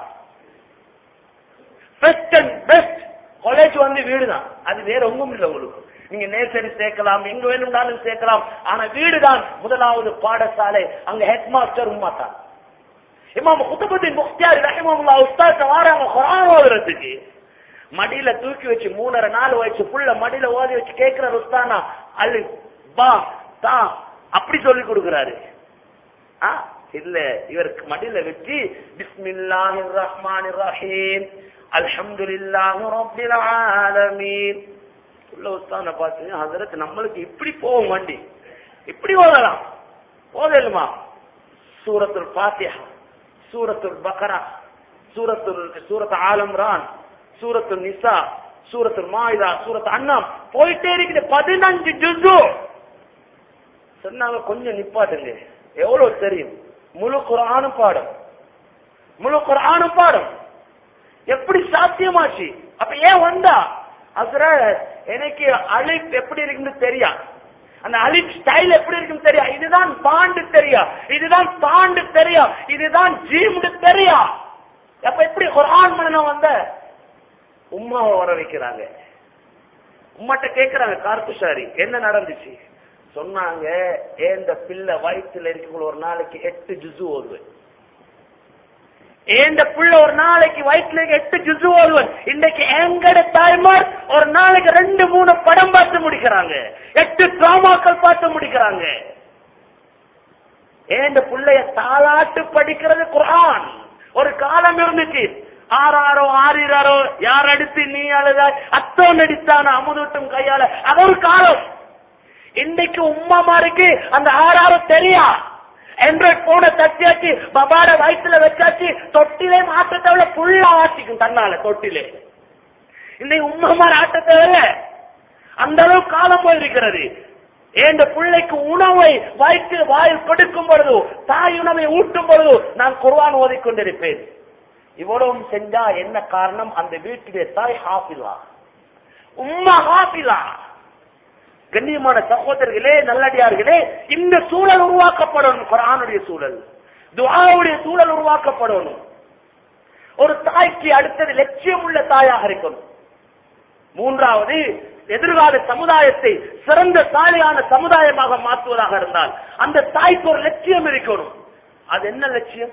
Speaker 1: பெஸ்ட் அண்ட் பெஸ்ட் காலேஜ் வந்து வீடு தான் அது வேற ஒன்றும் இல்லை உங்களுக்கு நீங்க நேசரி சேர்க்கலாம் எங்க வேணும்னாலும் சேர்க்கலாம் ஆனா வீடு தான் முதலாவது பாடசாலை அங்க ஹெட் மாஸ்டர் உமா தான் இமாம் குத்துபத்தின் முக்தியார் ரஹிமஹுல்லா உஸ்தாத் வாராங்க குர்ஆன் ஓதுறதுக்கு மடியில தூக்கி வச்சு மூணரை நாலு வயசு புள்ள மடியில ஓதி வச்சு கேட்கிற உஸ்தானா அலி பா தா அப்படி சொல்லி கொடுக்கிறாரு ஆ, இல்ல இவருக்கு மடியில வச்சு பிஸ்மில்லாஹிர் ரஹ்மானிர் ரஹீம் அல்ஹம்துலில்லாஹி ரப்பில் ஆலமீன் உள்ள உஸ்தான பார்த்து ஹசரத் நம்மளுக்கு இப்படி போகும் வண்டி இப்படி ஓதலாம் ஓதலுமா சூரத்துல் ஃபாத்திஹா சூரத்துல் பக்ரா சூரத்துல் சூரத் ஆலம்ரான் சூரத்துல் நிசா சூரத்துல் மாயிதா சூரத் அண்ணாம் போயிட்டே இருக்குது பதினஞ்சு ஜுசு சொன்னாங்க கொஞ்சம் நிப்பாட்டுங்க எவ்வளவு தெரியும் முழு குரானும் பாடம் முழு குரானும் பாடம் எப்படி சாத்தியமாச்சு அப்ப ஏன் வந்தா அதுல எனக்கு அலிப் எப்படி இருக்குன்னு தெரியா அந்த அலிப் ஸ்டைல் எப்படி இருக்குன்னு தெரியா இதுதான் பாண்டு தெரியா இதுதான் தாண்டு தெரியா இதுதான் ஜீம்னு தெரியா அப்ப எப்படி குரான் மனநம் வந்த உம்மாவை வர வைக்கிறாங்க உம்மாட்ட கேக்குறாங்க கார்புசாரி என்ன நடந்துச்சு சொன்னாங்க ஏந்த பிள்ளை வயிற்றுல இருக்கக்குள்ள ஒரு நாளைக்கு எட்டு ஜுசு ஓதுவேன் ஏந்த புள்ள ஒரு நாளைக்கு வயிற்றுல இருக்க எட்டு ஜுசு ஓதுவன் இன்னைக்கு எங்கட தாய்மார் ஒரு நாளைக்கு ரெண்டு மூணு படம் பார்த்து முடிக்கிறாங்க எட்டு டிராமாக்கள் பார்த்து முடிக்கிறாங்க ஏந்த புள்ளைய தாளாட்டு படிக்கிறது குர்ஆன் ஒரு காலம் இருந்துச்சு ஆறாரோ ஆறிராரோ யார் அடித்து நீ அழுதாய் அத்தோ நடித்தான அமுதூட்டும் கையால அது ஒரு காலம் இன்னைக்கு உம்மாமாருக்கு அந்த ஆறாரோ தெரியா ஆண்ட்ராய்ட் போன தட்டியாச்சு பபாட வயிற்றுல வச்சாச்சு தொட்டிலே மாட்ட தேவையில்ல புல்லா ஆட்டிக்கும் தன்னால தொட்டிலே இன்னைக்கு உம்மமார் ஆட்ட தேவையில்ல அந்த அளவு காலம் போயிருக்கிறது இந்த பிள்ளைக்கு உணவை வயிற்று வாயில் கொடுக்கும் பொழுது தாய் உணவை ஊட்டும் பொழுது நான் குர்ஆன் ஓதிக்கொண்டிருப்பேன் இவ்வளவும் செஞ்சா என்ன காரணம் அந்த வீட்டிலே தாய் ஹாஃபிலா உம்மா ஹாஃபிலா கண்ணியமான சகோதரர்களே நல்லடியார்களே இந்த சூழல் உருவாக்கப்படணும் குரானுடைய சூழல் துஆவுடைய சூழல் உருவாக்கப்படணும் ஒரு தாய்க்கு அடுத்தது லட்சியம் உள்ள தாயாக இருக்கணும் மூன்றாவது எதிர்கால சமுதாயத்தை சிறந்த சாலையான சமுதாயமாக மாற்றுவதாக இருந்தால் அந்த தாய்க்கு ஒரு லட்சியம் இருக்கணும் அது என்ன லட்சியம்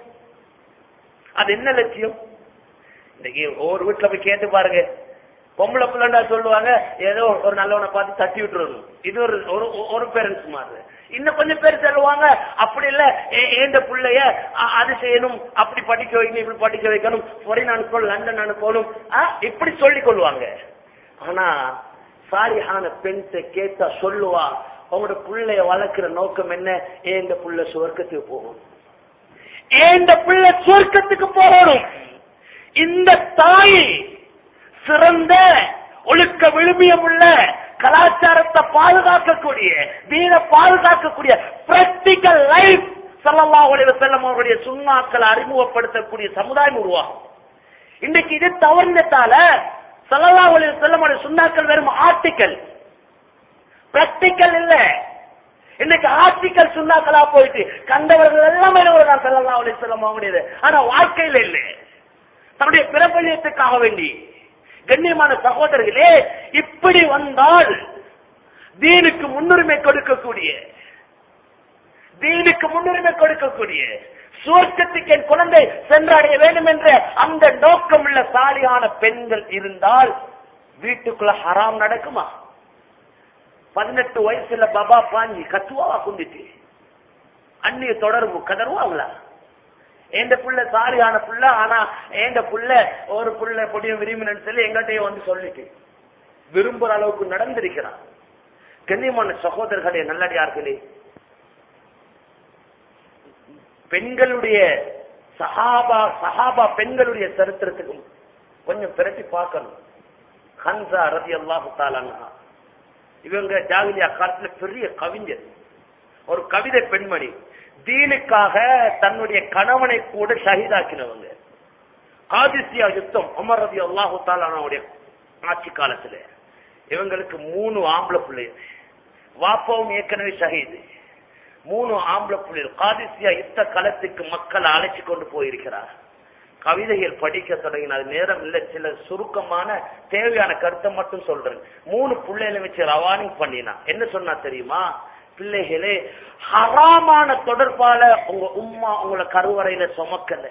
Speaker 1: அது என்ன லட்சியம் இன்னைக்கு ஒவ்வொரு வீட்டுல போய் கேட்டு பாருங்க பொம்பளை பிள்ளைண்டா சொல்லுவாங்க ஏதோ ஒரு நல்லவனை பார்த்து தட்டி விட்டுறணும் இது ஒரு ஒரு ஒரு பேரண்ட்ஸ் மாதிரி இன்னும் கொஞ்சம் பேர் சொல்லுவாங்க அப்படி இல்ல ஏ- ஏந்த பிள்ளைய அ- அது செய்யணும் அப்படி படிக்க வைக்கணும் இப்படி படிக்க வைக்கணும் ஃபாரின் அனுப்பணும் லண்டன் அனுப்பணும் ஆ, இப்படி சொல்லிக் கொள்வாங்க ஆனா சாலிஹான பெண்கிட்ட கேட்டா சொல்லுவா உங்களோட பிள்ளைய வளர்க்கிற நோக்கம் என்ன ஏந்த புள்ள சுவர்க்கத்துக்கு போகும் ஏந்த பிள்ளை சுவர்க்கத்துக்கு போகணும் இந்த தாய் சிறந்த ஒழுக்க விழுமியம் உள்ள கலாச்சாரத்தை பாதுகாக்கக்கூடிய வீர பாதுகாக்கக்கூடிய பிராக்டிக்கல் லைஃப் ஸல்லல்லாஹு அலைஹி வஸல்லம் அவருடைய சுண்ணாக்களை அறிமுகப்படுத்தக்கூடிய சமுதாயம் உருவாகும் இன்னைக்கு இது தவறுனதால ஸல்லல்லாஹு அலைஹி வஸல்லம் அவருடைய சுண்ணாக்கள் வெறும் ஆர்டிக்கல் பிராக்டிக்கல் இல்ல இன்னைக்கு ஆர்டிக்கல் சுண்ணாக்களா போயிட்டு கண்டவர்கள் எல்லாமே நான் ஸல்லல்லாஹு அலைஹி வஸல்லம் அவருடையது ஆனா வாழ்க்கையில இல்ல தன்னுடைய பிரபல்யத்துக்காக வேண்டி கண்ணியமான சகோதரர்களே இப்படி வந்தால் தீனுக்கு முன்னுரிமை கொடுக்கக்கூடிய தீனுக்கு முன்னுரிமை கொடுக்கக்கூடிய சுவர்க்கத்துக்கு என் குழந்தை சென்றடைய வேண்டும் என்ற அந்த நோக்கம் உள்ள சாலியான பெண்கள் இருந்தால் வீட்டுக்குள்ள ஹராம் நடக்குமா பதினெட்டு வயசுல பாபா பாஞ்சி கத்துவாவா குந்திட்டு அந்நிய தொடர்பு கதருவாங்களா எந்த புள்ள சாலியான புள்ள ஆனா எந்த புள்ள ஒரு புள்ள பொடியும் விரும்பினு சொல்லி எங்கிட்டயே வந்து சொல்லிட்டு விரும்புற அளவுக்கு நடந்திருக்கிறான் கண்ணியமான சகோதரர்களே நல்லடியார்களே பெண்களுடைய சஹாபா சஹாபா பெண்களுடைய சரித்திரத்துக்கும் கொஞ்சம் பிரட்டி பார்க்கணும் ஹன்சா ரதி அல்லாஹு தாலானா இவங்க ஜாகிலியா காலத்துல பெரிய கவிஞர் ஒரு கவிதை பெண்மணி தீனுக்காக தன்னுடைய கணவனை கூட ஷஹீதாக்கினவங்க காதிசியா யுத்தம் உமர் ரதி அல்லாஹு தாலானுடைய ஆட்சி காலத்துல இவங்களுக்கு மூணு ஆம்பளை பிள்ளைகள் வாப்பாவும் ஏற்கனவே ஷஹீது மூணு ஆம்பளை பிள்ளைகள் காதிசியா யுத்த களத்துக்கு மக்களை அழைச்சு கொண்டு போயிருக்கிறார் கவிதைகள் படிக்க தொடங்கினார் நேரம் இல்ல சில சுருக்கமான தேவையான கருத்தை மட்டும் சொல்றேன் மூணு பிள்ளைகளை வச்சு ரவானிங் பண்ணினா என்ன சொன்னா தெரியுமா பிள்ளைகளே ஹராமான தொடர்பால உங்க உம்மா உங்களை கருவறையில சுமக்கல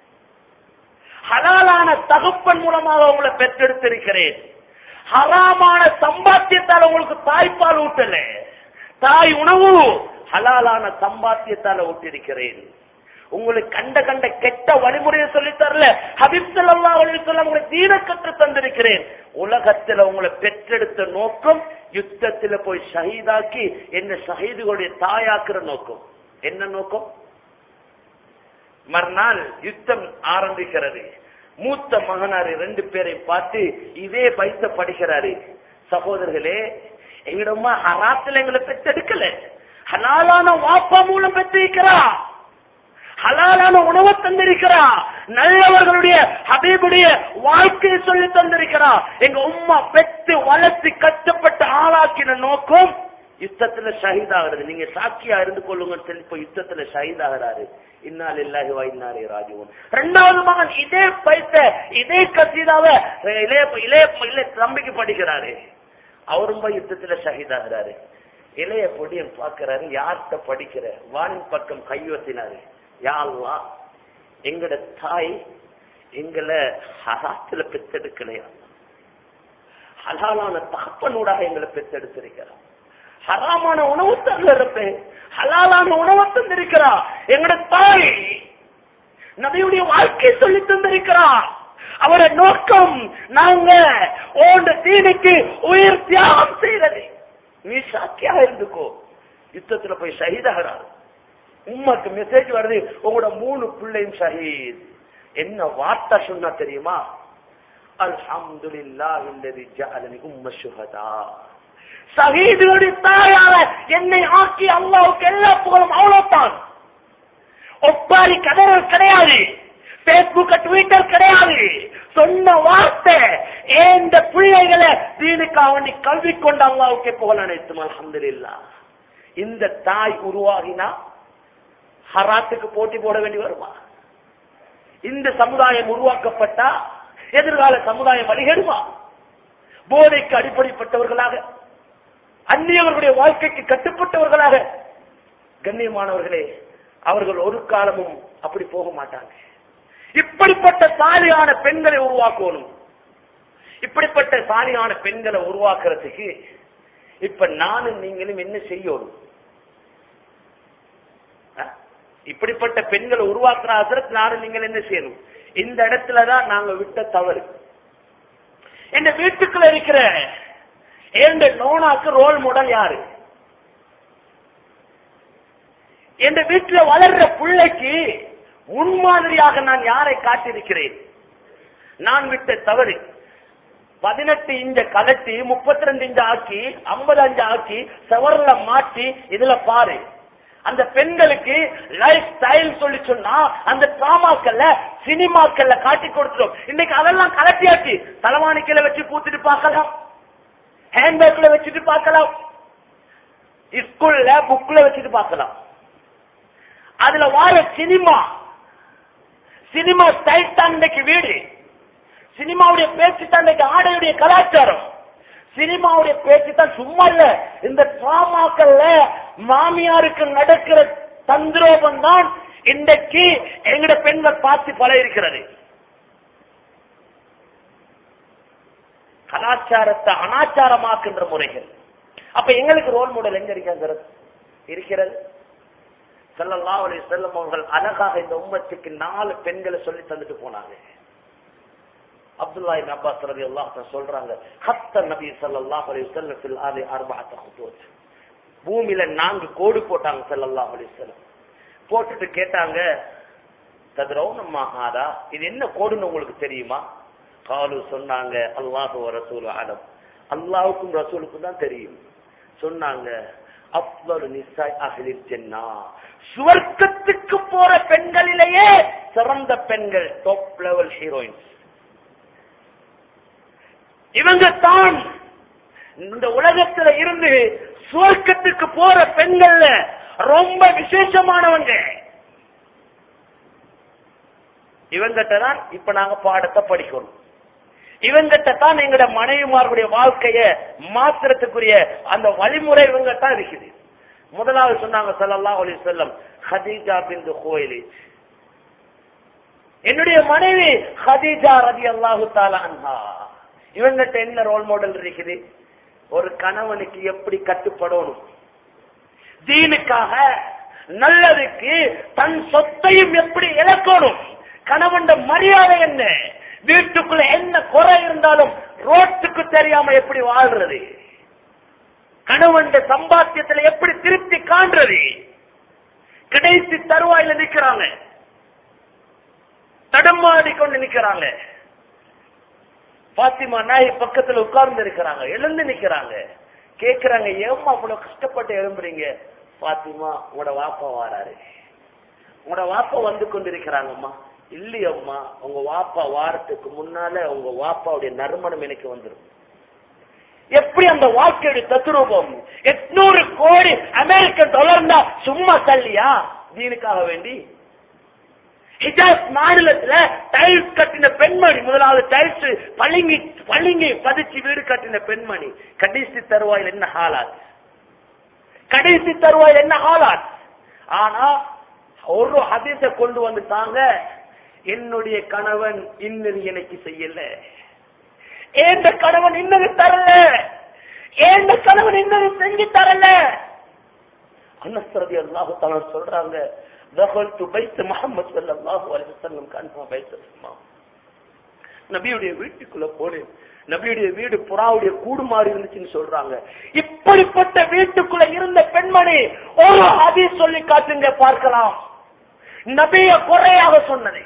Speaker 1: ஹலாலான தகப்பன் மூலமாக உங்களை பெற்றெடுத்திருக்கிறேன் ஹராமான சம்பாத்தியத்தால் உங்களுக்கு தாய்ப்பால் ஊட்டல தாய் உணவு ஹலாலான சம்பாத்தியத்தால ஊட்டிருக்கிறேன் உங்களுக்கு கண்ட கண்ட கெட்ட வழிமுறையை சொல்லி தரல ஹபீப் ஸல்லல்லாஹு அலைஹி வஸல்லம் உங்களுக்கு தீன கற்று தந்திருக்கிறேன் உலகத்துல உங்களை பெற்றெடுத்த நோக்கம் யுத்தத்துல போய் ஷஹீதாக்கி என்ன ஷஹீதுகளுடைய தாயாக்குற நோக்கம் என்ன நோக்கம் மறுநாள் யுத்தம் ஆரம்பிக்கிறது மூத்த மகனாரு ரெண்டு பேரை பார்த்து இதே பைத்த படிக்கிறாரு சகோதரர்களே எங்கிடமா ஹராத்துல எங்களை பெற்றெடுக்கல ஹலாலான வாப்பா மூலம் பெற்றிருக்கிறா ஹலாலான உணவை தந்திருக்கிறா நல்லவர்களுடைய ஹபீபுடைய வாழ்க்கையை சொல்லி தந்திருக்கிறா எங்க உம்மா பெத்து வளர்த்து கஷ்டப்பட்டு ஆளாக்கின நோக்கம் யுத்தத்துல ஷஹீதாகிறது நீங்க சாட்சியா இருந்து கொள்ளுங்கன்னு சொல்லி இப்ப யுத்தத்துல ஷஹீதாகிறாரு இன்னால் இல்லாஹி இன்னாரே ராஜுவன் ரெண்டாவது மகன் இதே பைத்த இதே கசீதாவ இளைய இளைய இளைய தம்பிக்கு படிக்கிறாரு அவரும் போய் யுத்தத்துல ஷஹீதாகிறாரு இளைய பொடியன் பாக்குறாரு யார்கிட்ட படிக்கிற வானின் பக்கம் கையொத்தினாரு யாழ்வா எங்கட தாய் எங்களை ஹராத்துல பெத்தெடுக்கலையா ஹலாலான தகப்பனூடாக எங்களை பெத்தெடுத்திருக்கிறார் ஹராமான உணவு தந்திருப்பேன் ஹலாலான உணவு தந்திருக்கிறா எங்கட தாய் நபியுடைய வாழ்க்கை சொல்லி தந்திருக்கிறா அவர நோக்கம் நாங்க ஓண்ட தீனுக்கு உயிர் தியாகம் செய்யறது நீ சாக்கியா இருந்துக்கோ யுத்தத்துல போய் ஷஹீதாகிறார் உம்மக்கு மெசேஜ் வருது உங்களோட மூணு பிள்ளையும் ஷஹீத் என்ன வார்த்தை சொன்னா தெரியுமா அல்ஹம்துலில்லாஹ் இல்லதி ஜஅலனி உம்ம ஷுஹதா ஷஹீதுடைய தாயார என்னை ஆக்கி அல்லாஹ்வுக்கு எல்லா புகழும் அவ்வளவுதான் ஒப்பாரி கதறல் கிடையாது பேஸ்புக் ட்விட்டர் கிடையாது சொன்ன வார்த்தை இந்த பிள்ளைகளை தீனுக்காக நீ கல்வி கொண்டு அல்லாவுக்கே புகழ் அனைத்தும் அலமதுல்லா இந்த தாய் உருவாகினா ஹராத்துக்கு போட்டி போட வேண்டி வருமா இந்த சமுதாயம் உருவாக்கப்பட்டா எதிர்கால சமுதாயம் வழிகெடுமா போதைக்கு அடிப்படைப்பட்டவர்களாக அந்நியவர்களுடைய வாழ்க்கைக்கு கட்டுப்பட்டவர்களாக கண்ணியமானவர்களே அவர்கள் ஒரு காலமும் அப்படி போக மாட்டாங்க இப்படிப்பட்ட சாலியான பெண்களை உருவாக்கணும் இப்படிப்பட்ட சாலியான பெண்களை உருவாக்குறதுக்கு இப்ப நானும் நீங்களும் என்ன செய்யணும் அஹ்? இப்படிப்பட்ட பெண்களை உருவாக்குற அதற்கு நானும் நீங்கள் என்ன செய்யணும் இந்த இடத்துலதான் நாங்க விட்ட தவறு இந்த வீட்டுக்குள்ள இருக்கிற எந்த நோனாக்கு ரோல் மாடல் யாரு எந்த வீட்டுல வளர்ற பிள்ளைக்கு முன்மாதிரியாக நான் யாரை காட்டியிருக்கிறேன் நான் விட்ட தவறு பதினெட்டு இஞ்ச கலட்டி முப்பத்தி ரெண்டு இஞ்ச ஆக்கி ஐம்பது அஞ்சு ஆக்கி செவர்ல மாட்டி இதுல பாரு அந்த பெண்களுக்கு லைஃப் ஸ்டைல் சொல்லி சொன்னா அந்த டிராமாக்கள்ல சினிமாக்கள்ல காட்டி கொடுத்துரும் இன்னைக்கு அதெல்லாம் கலட்டியாச்சு தலைவாணிக்கையில வச்சு பூத்துட்டு பார்க்கலாம் ஹேண்ட்பேக்ல வச்சுட்டு பார்க்கலாம் ஸ்கூல்ல புக்ல வச்சுட்டு பார்க்கலாம் அதுல வார சினிமா சினிமா ஸ்டைல் தான் இன்னைக்கு வீடு சினிமாவுடைய பேச்சு தான் இன்னைக்கு ஆடையுடைய கலாச்சாரம் சினிமாவுடைய பேச்சு தான் சும்மா இல்ல இந்த டிராமாக்கள்ல மாமியாருக்கு நடக்கிற தந்திரோபம் தான் இன்றைக்கு எங்கட பெண்கள் பார்த்து பல இருக்கிறது கலாச்சாரத்தை அனாச்சாரமாக்குன்ற முறைகள் அப்ப எங்களுக்கு ரோல் மாடல் எங்க இருக்கிறது இருக்கிறது ஸல்லல்லாஹு அலைஹி வஸல்லம் அவர்கள் அழகாக இந்த உம்மத்துக்கு நாலு பெண்களை சொல்லி தந்துட்டு போனாங்க அப்துல்லா இப்னு அப்பாஸ் ரலியல்லாஹு அன்ஹு சொல்றாங்க ஹத்த நபி ஸல்லல்லாஹு அலைஹி வஸல்லம் ஃபில் ஆதி அர்பஅத் ஹுதூத் பூமியில நான்கு கோடு போட்டாங்க ஸல்லல்லாஹு அலைஹி வஸல்லம் போட்டுட்டு கேட்டாங்க தத்ரௌனம்மா ஹாதா இது என்ன கோடுன்னு உங்களுக்கு தெரியுமா காலு சொன்னாங்க அல்லாஹு வ ரசூல் ஆலம் அல்லாஹ்வுக்கும் ரசூலுக்கும் தான் தெரியும் சொன்னாங்க அஃதலு நிசாய் அஹ்லில் ஜன்னா சுவர்க்கத்துக்கு போற பெண்களிலேயே சிறந்த பெண்கள் டாப் லெவல் ஹீரோயின்ஸ் இவங்க தான் இந்த உலகத்துல இருந்து சுவர்க்கத்துக்கு போற பெண்கள்ல ரொம்ப விசேஷமானவங்க இவங்கிட்ட தான் இப்ப நாங்க பாடத்தை படிக்கணும் இவங்கிட்ட தான் எங்கட மனைவிமார்களுடைய வாழ்க்கைய மாத்திரத்துக்குரிய அந்த வழிமுறை இவங்க தான் இருக்குது முதலாவது சொன்னாங்க ஸல்லல்லாஹு அலைஹி வஸல்லம் ஹதீஜா பின்து குவைலித் என்னுடைய மனைவி ஹதீஜா ரலியல்லாஹு தஆலா அன்ஹா இவங்கிட்ட என்ன ரோல் மாடல் இருக்குது ஒரு கணவனுக்கு எப்படி கட்டுப்படணும் தீனுக்காக நல்லதுக்கு தன் சொத்தையும் எப்படி இழக்கணும் கணவன் மரியாதை என்ன வீட்டுக்குள்ள என்ன குறை இருந்தாலும் ரோட்டுக்கு தெரியாம எப்படி வாழ்றது கணவன் சம்பாத்தியத்துல எப்படி திருப்தி காண்றது கடைசி தருவாயில நிக்கிறாங்க தடமாடி கொண்டு நிக்கிறாங்க பாத்திமா நாய் பக்கத்துல உட்கார்ந்து இருக்கிறாங்க எழுந்து நிக்கிறாங்க கேக்குறாங்க ஏம்மா அவ்வளவு கஷ்டப்பட்டு எழும்புறீங்க பாத்திமா உங்களோட வாப்பா வாராரு உங்களோட வாப்பா வந்து கொண்டிருக்கிறாங்கம்மா இல்லையம்மா உங்க வாப்பா வாரத்துக்கு முன்னால உங்க வாப்பாவுடைய நறுமணம் எனக்கு வந்துடும் எப்படி அந்த வாழ்க்கையுடைய தத்துரூபம் எட்நூறு கோடி அமெரிக்க டாலர்னா சும்மா தள்ளியா தீனுக்காக வேண்டி ஹிஜாஸ் மாநிலத்துல டைல்ஸ் கட்டின பெண்மணி முதலாவது டைல்ஸ் பளிங்கி பளிங்கி பதிச்சு வீடு கட்டின பெண்மணி கடைசி தருவாயில் என்ன ஹாலாத் கடைசி தருவாயில் என்ன ஹாலாத் ஆனா ஒரு ஹதீஸ கொண்டு வந்துட்டாங்க என்னுடைய கணவன் இன்னது எனக்கு செய்யல ஏந்த கணவன் இன்னது தரல ஏந்த கணவன் இன்னது செஞ்சு தரல அன்னஸ்ரதி அல்லாஹு தஆலா சொல்றாங்க தகல்து பைத் முஹம்மது ஸல்லல்லாஹு அலைஹி வஸல்லம் கன்ஹா பைத் உஸ்மா நபியுடைய வீட்டுக்குள்ள போனேன் நபியுடைய வீடு புறாவுடைய கூடு மாறி இருந்துச்சுன்னு சொல்றாங்க இப்படிப்பட்ட வீட்டுக்குள்ள இருந்த பெண்மணி ஒரு ஹதீஸ் சொல்லி காட்டுங்க பார்க்கலாம் நபிய குறையாக சொன்னது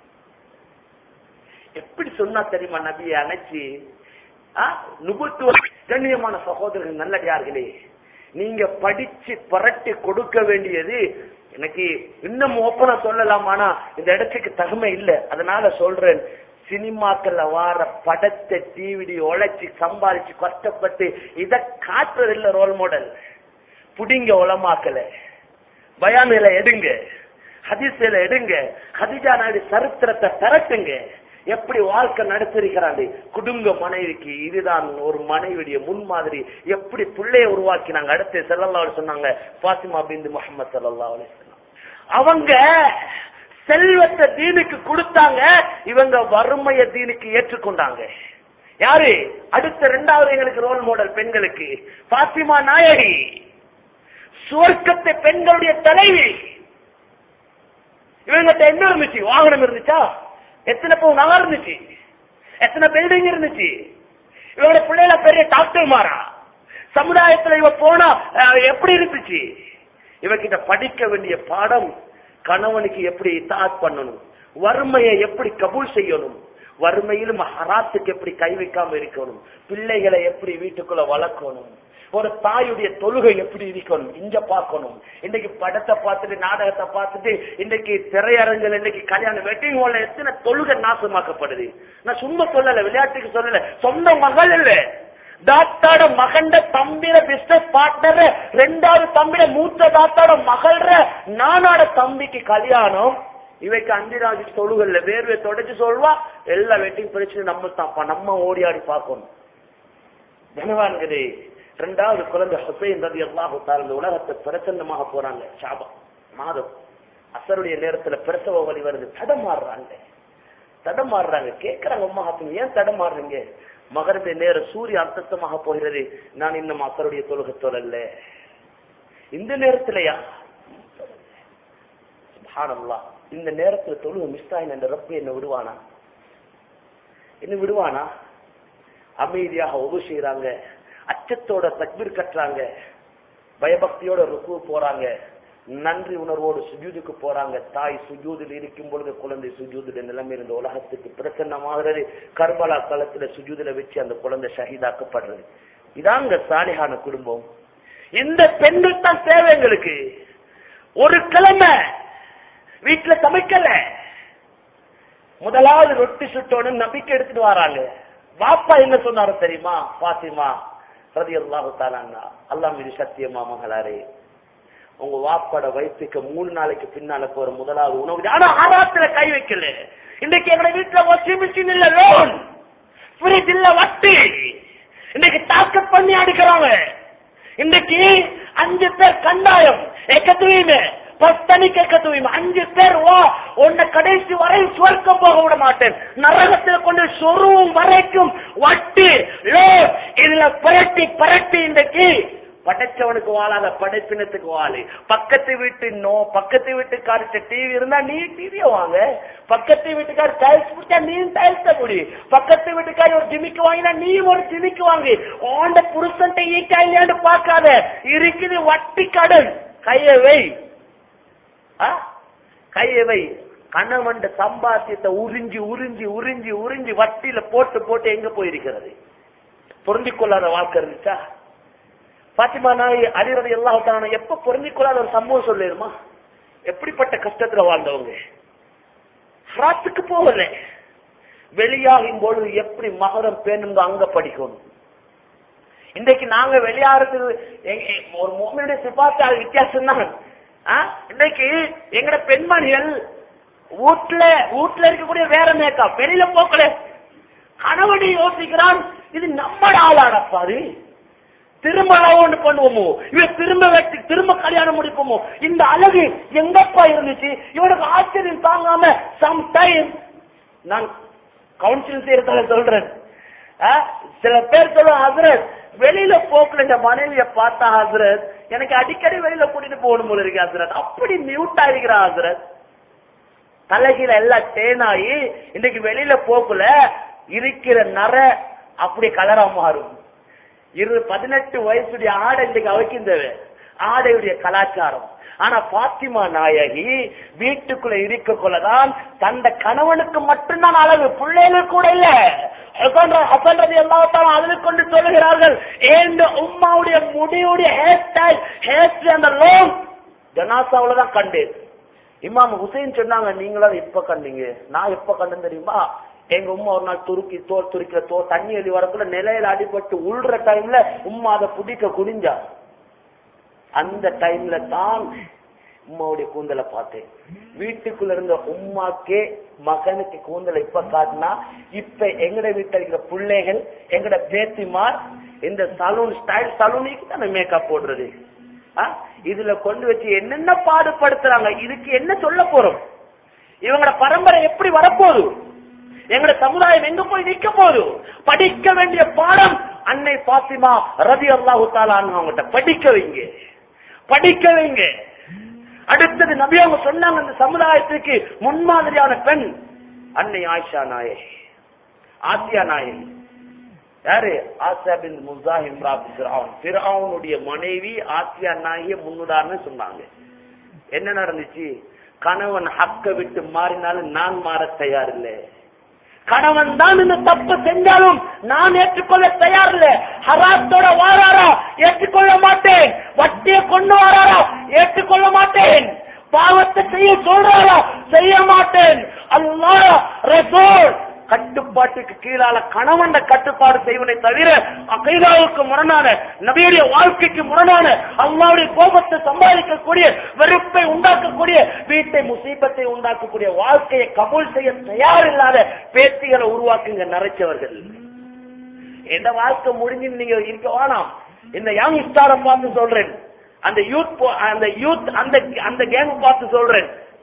Speaker 1: எப்படி சொன்னா தெரியுமா நபியை அணைச்சு நுபத்துவ கண்ணியமான சகோதரர்கள் நல்லடியார்களே நீங்க படிச்சு பரட்டி கொடுக்க வேண்டியது எனக்கு இன்னும் ஓப்பனா சொல்லலாம் ஆனா இந்த இடத்துக்கு தகுமை இல்லை அதனால சொல்றேன் சினிமாக்கள்ல வார படத்தை டிவிடி உழைச்சு சம்பாதிச்சு கஷ்டப்பட்டு இத காட்டுறது இல்ல ரோல் மாடல் புடிங்க உலமாக்கல பயானில எடுங்க ஹதீஸ்ல எடுங்க ஹதிஜா நாயுடு சரித்திரத்தை திரட்டுங்க எப்படி வாழ்க்கை நடத்திருக்கிறாங்க குடும்ப மனைவிக்கு இதுதான் ஒரு மனைவியுடைய முன்மாதிரி எப்படி பிள்ளைய உருவாக்கினாங்க அடுத்து செல்லல்லா சொன்னாங்க பாத்திமா பிந்து முகமது சல்லா அவங்க செல்வத்தை தீனுக்கு கொடுத்தாங்க இவங்க வறுமைய தீனுக்கு ஏற்றுக்கொண்டாங்க யாரு அடுத்த ரெண்டாவது எங்களுக்கு ரோல் மாடல் பெண்களுக்கு பாத்திமா நாயகி சுவர்க்கத்தை பெண்களுடைய தலைவி இவங்கிட்ட என்ன இருந்துச்சு வாகனம் இருந்துச்சா எத்தனை பவுன் நகை இருந்துச்சு எத்தனை பில்டிங் இருந்துச்சு இவங்களோட பிள்ளைல பெரிய டாக்டர் மாறா சமுதாயத்துல இவ போனா அஹ், எப்படி இருந்துச்சு இவகிட்ட படிக்க வேண்டிய பாடம் கணவனுக்கு எப்படி இத்தாத் பண்ணணும் வறுமையை எப்படி கபூல் செய்யணும் வறுமையிலும் ஹராத்துக்கு எப்படி கை வைக்காம இருக்கணும் பிள்ளைகளை எப்படி வீட்டுக்குள்ள வளர்க்கணும் ஒரு தாயுடைய தொழுகை எப்படி இருக்கணும் இங்க பார்க்கணும் இன்னைக்கு படத்தை பார்த்துட்டு நாடகத்தை பார்த்துட்டு இன்னைக்கு திரையரங்குல இன்னைக்கு கல்யாணம் வெட்டிங் ஹால்ல எத்தனை தொழுகை நாசமாக்கப்படுது நான் சும்மா சொல்லல விளையாட்டுக்கு சொல்லல சொந்த மகள் இல்ல தாத்தாட மகண்ட தம்பிர பிசினஸ் பார்ட்னர் ரெண்டாவது தம்பிட மூத்த தாத்தாட மகள்ற நானாட தம்பிக்கு கல்யாணம் இவைக்கு அந்திராஜி தொழுகல்ல வேர்வை தொடச்சு சொல்வா எல்லா வெட்டிங் பிரச்சனை நம்ம தான் நம்ம ஓடியாடி பார்க்கணும் கனவான்களே ரெண்டாவது குழந்தை ஹுசைன் ரதி அல்லாஹு இந்த உலகத்தை பிரசன்னமாக போறாங்க சாபா மாதம் அசருடைய நேரத்துல பிரசவ வலி வருது தடமாறுறாங்க தடமாறுறாங்க கேட்கறாங்க உம்மா ஹாத்திமா ஏன் தடமாறுறீங்க மகரபை நேர சூரிய அர்த்தமாக போகிறது நான் இன்னும் அக்கருடைய தொழுகை தொழல்ல இந்த நேரத்திலயா சுப்ஹானல்லாஹ் இந்த நேரத்துல தொழுகை மிஸ் ஆயின் அந்த ரப்பு என்ன விடுவானா என்ன விடுவானா அமைதியாக உதவு செய்யறாங்க அச்சத்தோட தக்பீர் கட்டுறாங்க பயபக்தியோட ருக்கு போறாங்க நன்றி உணர்வோடு சுஜூதுக்கு போறாங்க தாய் சுஜூதில் இருக்கும் பொழுது குழந்தை சுஜூதுல நிலைமை இருந்த உலகத்துக்கு பிரசன்னமாகிறது கர்பலா களத்துல சுஜூதுல வச்சு அந்த குழந்தை ஷஹீதாக்கப்படுறது இதாங்க சாலிகான குடும்பம் இந்த பெண்கள் தான் தேவை எங்களுக்கு ஒரு கிழமை வீட்டுல சமைக்கல முதலாவது ரொட்டி சுட்டோன்னு நம்பிக்கை எடுத்துட்டு வராங்க வாப்பா என்ன சொன்னாரு தெரியுமா பாத்திமா ரதி அல்லாஹு தாலான்னா அல்லாஹ் மீது சத்தியமா மகளாரே உங்க வாப்பாட வயிற்றுக்கு மூணு நாளைக்கு பின்னால போற முதலாவது உணவு ஆனா ஆராத்துல கை வைக்கல இன்னைக்கு எங்க வீட்டுல வாஷிங் மிஷின் இல்ல லோன் ஃப்ரிட்ஜ் இல்ல வட்டி இன்னைக்கு தாக்கத் பண்ணி அடிக்கிறாங்க இன்னைக்கு அஞ்சு பேர் கண்டாயம் எக்கத்துவீங்க பத்தனிக்கு எக்கத்துவீங்க அஞ்சு பேர் வா உன்னை கடைசி வரை சுவர்க்கம் போக விட மாட்டேன் நரகத்தில் கொண்டு சொருவும் வரைக்கும் வட்டி லோன் இதுல பரட்டி பரட்டி இன்றைக்கு படைச்சவனுக்கு வாழாத படைப்பினத்துக்கு வாழு பக்கத்து வீட்டு நோ பக்கத்து வீட்டுக்காரிட்ட டிவி இருந்தா நீ டிவிய வாங்க பக்கத்து வீட்டுக்கார் டைல்ஸ் பிடிச்சா நீ டைல்ஸ் முடி பக்கத்து வீட்டுக்காரி ஒரு ஜிமிக்கு வாங்கினா நீ ஒரு ஜிமிக்கு வாங்கி ஓண்ட புருஷன்ட்ட ஈட்டா இல்லையான்னு பார்க்காத இருக்குது வட்டி கடன் கைய வை ஆ? கைய வை கணவன் சம்பாத்தியத்தை உறிஞ்சி உறிஞ்சி உறிஞ்சி உறிஞ்சி வட்டியில போட்டு போட்டு எங்க போயிருக்கிறது பொருந்திக் கொள்ளாத வாழ்க்கை இருந்துச்சா பாத்திமா நாய் அலிரதி எல்லாத்தான எப்ப பொருந்திக் கொள்ளாத ஒரு சம்பவம் சொல்லிருமா எப்படிப்பட்ட கஷ்டத்துல வாழ்ந்தவங்க ஹராத்துக்கு போகல வெளியாகும் பொழுது எப்படி மகரம் பேணுங்க அங்க படிக்கணும் இன்றைக்கு நாங்க வெளியாகிறது எங்க- எ- ஒரு மோமனுடைய சிபாத்து அது வித்தியாசம் தான் ஆ? இன்றைக்கு எங்கட பெண்மணிகள் வீட்டுல வீட்டுல இருக்கக்கூடிய வேற மேக்கப் வெளியில போக்கல கணவனை யோசிக்கிறான் இது நம்மட ஆளாடப்பாரு திரும்ப ஒன்று பண்ணுவோமோ இவன் திரும்ப வெட்டி திரும்ப கல்யாணம் முடிப்போமோ இந்த அழகு எங்கப்பா இருந்துச்சு இவனுக்கு ஆச்சரியம் தாங்காம சம் டைம் நான் கவுன்சில் செய்யறதால சொல்றேன் ஆ, சில பேர் சொல்லுவாங்க ஹசரத் வெளியில போக்குல இந்த மனைவிய பார்த்தா ஹசரத் எனக்கு அடிக்கடி வெளியில கூட்டிட்டு போகணும் போல இருக்கு ஹசரத் அப்படி மியூட் ஆகிக்கிறா ஹசரத் தலைகீழ எல்லாம் தேனாயி இன்னைக்கு வெளியில போக்குல இருக்கிற நர அப்படி கலரா மாறும் இரு பதினெட்டு வயசுடைய ஆடை இன்னைக்கு அவைக்கின்றவ ஆடையுடைய கலாச்சாரம் ஆனா பாத்திமா நாயகி வீட்டுக்குள்ள இருக்கக்குள்ளதான் தந்த கணவனுக்கு மட்டும்தான் அளவு பிள்ளைகளுக்கு கூட இல்ல ஹசன்றது எல்லாத்தாலும் அதில் கொண்டு சொல்லுகிறார்கள் ஏந்த உம்மாவுடைய முடியுடைய ஹேர் ஸ்டைல் ஹேர் ஸ்டைல் அந்த லோன் ஜனாசாவுல தான் கண்டேன் இமாம் ஹுசைன் சொன்னாங்க நீங்களும் எப்ப கண்டீங்க நான் எப்ப கண்டேன் தெரியுமா எங்க உம்மா ஒரு நாள் துருக்கி தோல் துருக்கிற தோ தண்ணி எழுதி வரக்குள்ள நிலையில அடிபட்டு உள்ற டைம்ல உம்மா அதை புடிக்க குனிஞ்சா அந்த டைம்ல தான் உம்மாவுடைய கூந்தலை பார்த்தேன் வீட்டுக்குள்ள இருந்த உம்மாக்கே மகனுக்கு கூந்தலை இப்ப காட்டினா இப்ப எங்கட வீட்டுல இருக்கிற பிள்ளைகள் எங்கட பேத்திமார் இந்த சலூன் ஸ்டைல் சலூனுக்கு தானே மேக்கப் போடுறது ஆ? இதுல கொண்டு வச்சு என்னென்ன பாடுபடுத்துறாங்க இதுக்கு என்ன சொல்ல போறோம் இவங்களோட பரம்பரை எப்படி வரப்போகுது எங்களோட சமுதாயம் எங்க போய் நிக்க போகுது படிக்க வேண்டிய பாடம் அன்னை பாத்திமா ரதி அல்லாஹு அவங்ககிட்ட படிக்க வைங்க படிக்க வைங்க அடுத்தது நபி அவங்க சொன்னாங்க அந்த சமுதாயத்துக்கு முன்மாதிரியான பெண் அன்னை ஆயிஷா நாயகி ஆசியா நாயகி யாரு ஆசியா பின் முசாஹிம் பிராவுனுடைய மனைவி ஆசியா நாயகிய முன்னுதாரணம் சொன்னாங்க என்ன நடந்துச்சு கணவன் ஹக்க விட்டு மாறினாலும் நான் மாற தயார் இல்லை கணவன் தான் இந்த தப்பு செஞ்சாலும் நான் ஏற்றுக்கொள்ள தயார் இல்லை ஹராத்தோட வாராரா ஏற்றுக்கொள்ள மாட்டேன் வட்டியை கொண்டு வராரா ஏற்றுக்கொள்ள மாட்டேன் பாவத்தை செய்ய சொல்றாரா செய்ய மாட்டேன் அல்லாஹ் ரசூல் கட்டுப்பாட்டுக்கு கீழால கணவன் கட்டுப்பாடு செய்வதை தவிர அகைதாவுக்கு முரணான நபியுடைய வாழ்க்கைக்கு முரணான அல்லாவுடைய கோபத்தை சம்பாதிக்கக்கூடிய வெறுப்பை உண்டாக்கக்கூடிய வீட்டை முசீபத்தை உண்டாக்கக்கூடிய வாழ்க்கையை கபூல் செய்ய தயாரில்லாத பேத்திகளை உருவாக்குங்க நிறைச்சவர்கள் எந்த வாழ்க்கை முடிஞ்சு நீங்க இருக்க வேணாம் இந்த யங் ஸ்டாரை பார்த்து சொல்றேன் அந்த யூத் அந்த யூத் அந்த அந்த கேங் பார்த்து சொல்றேன்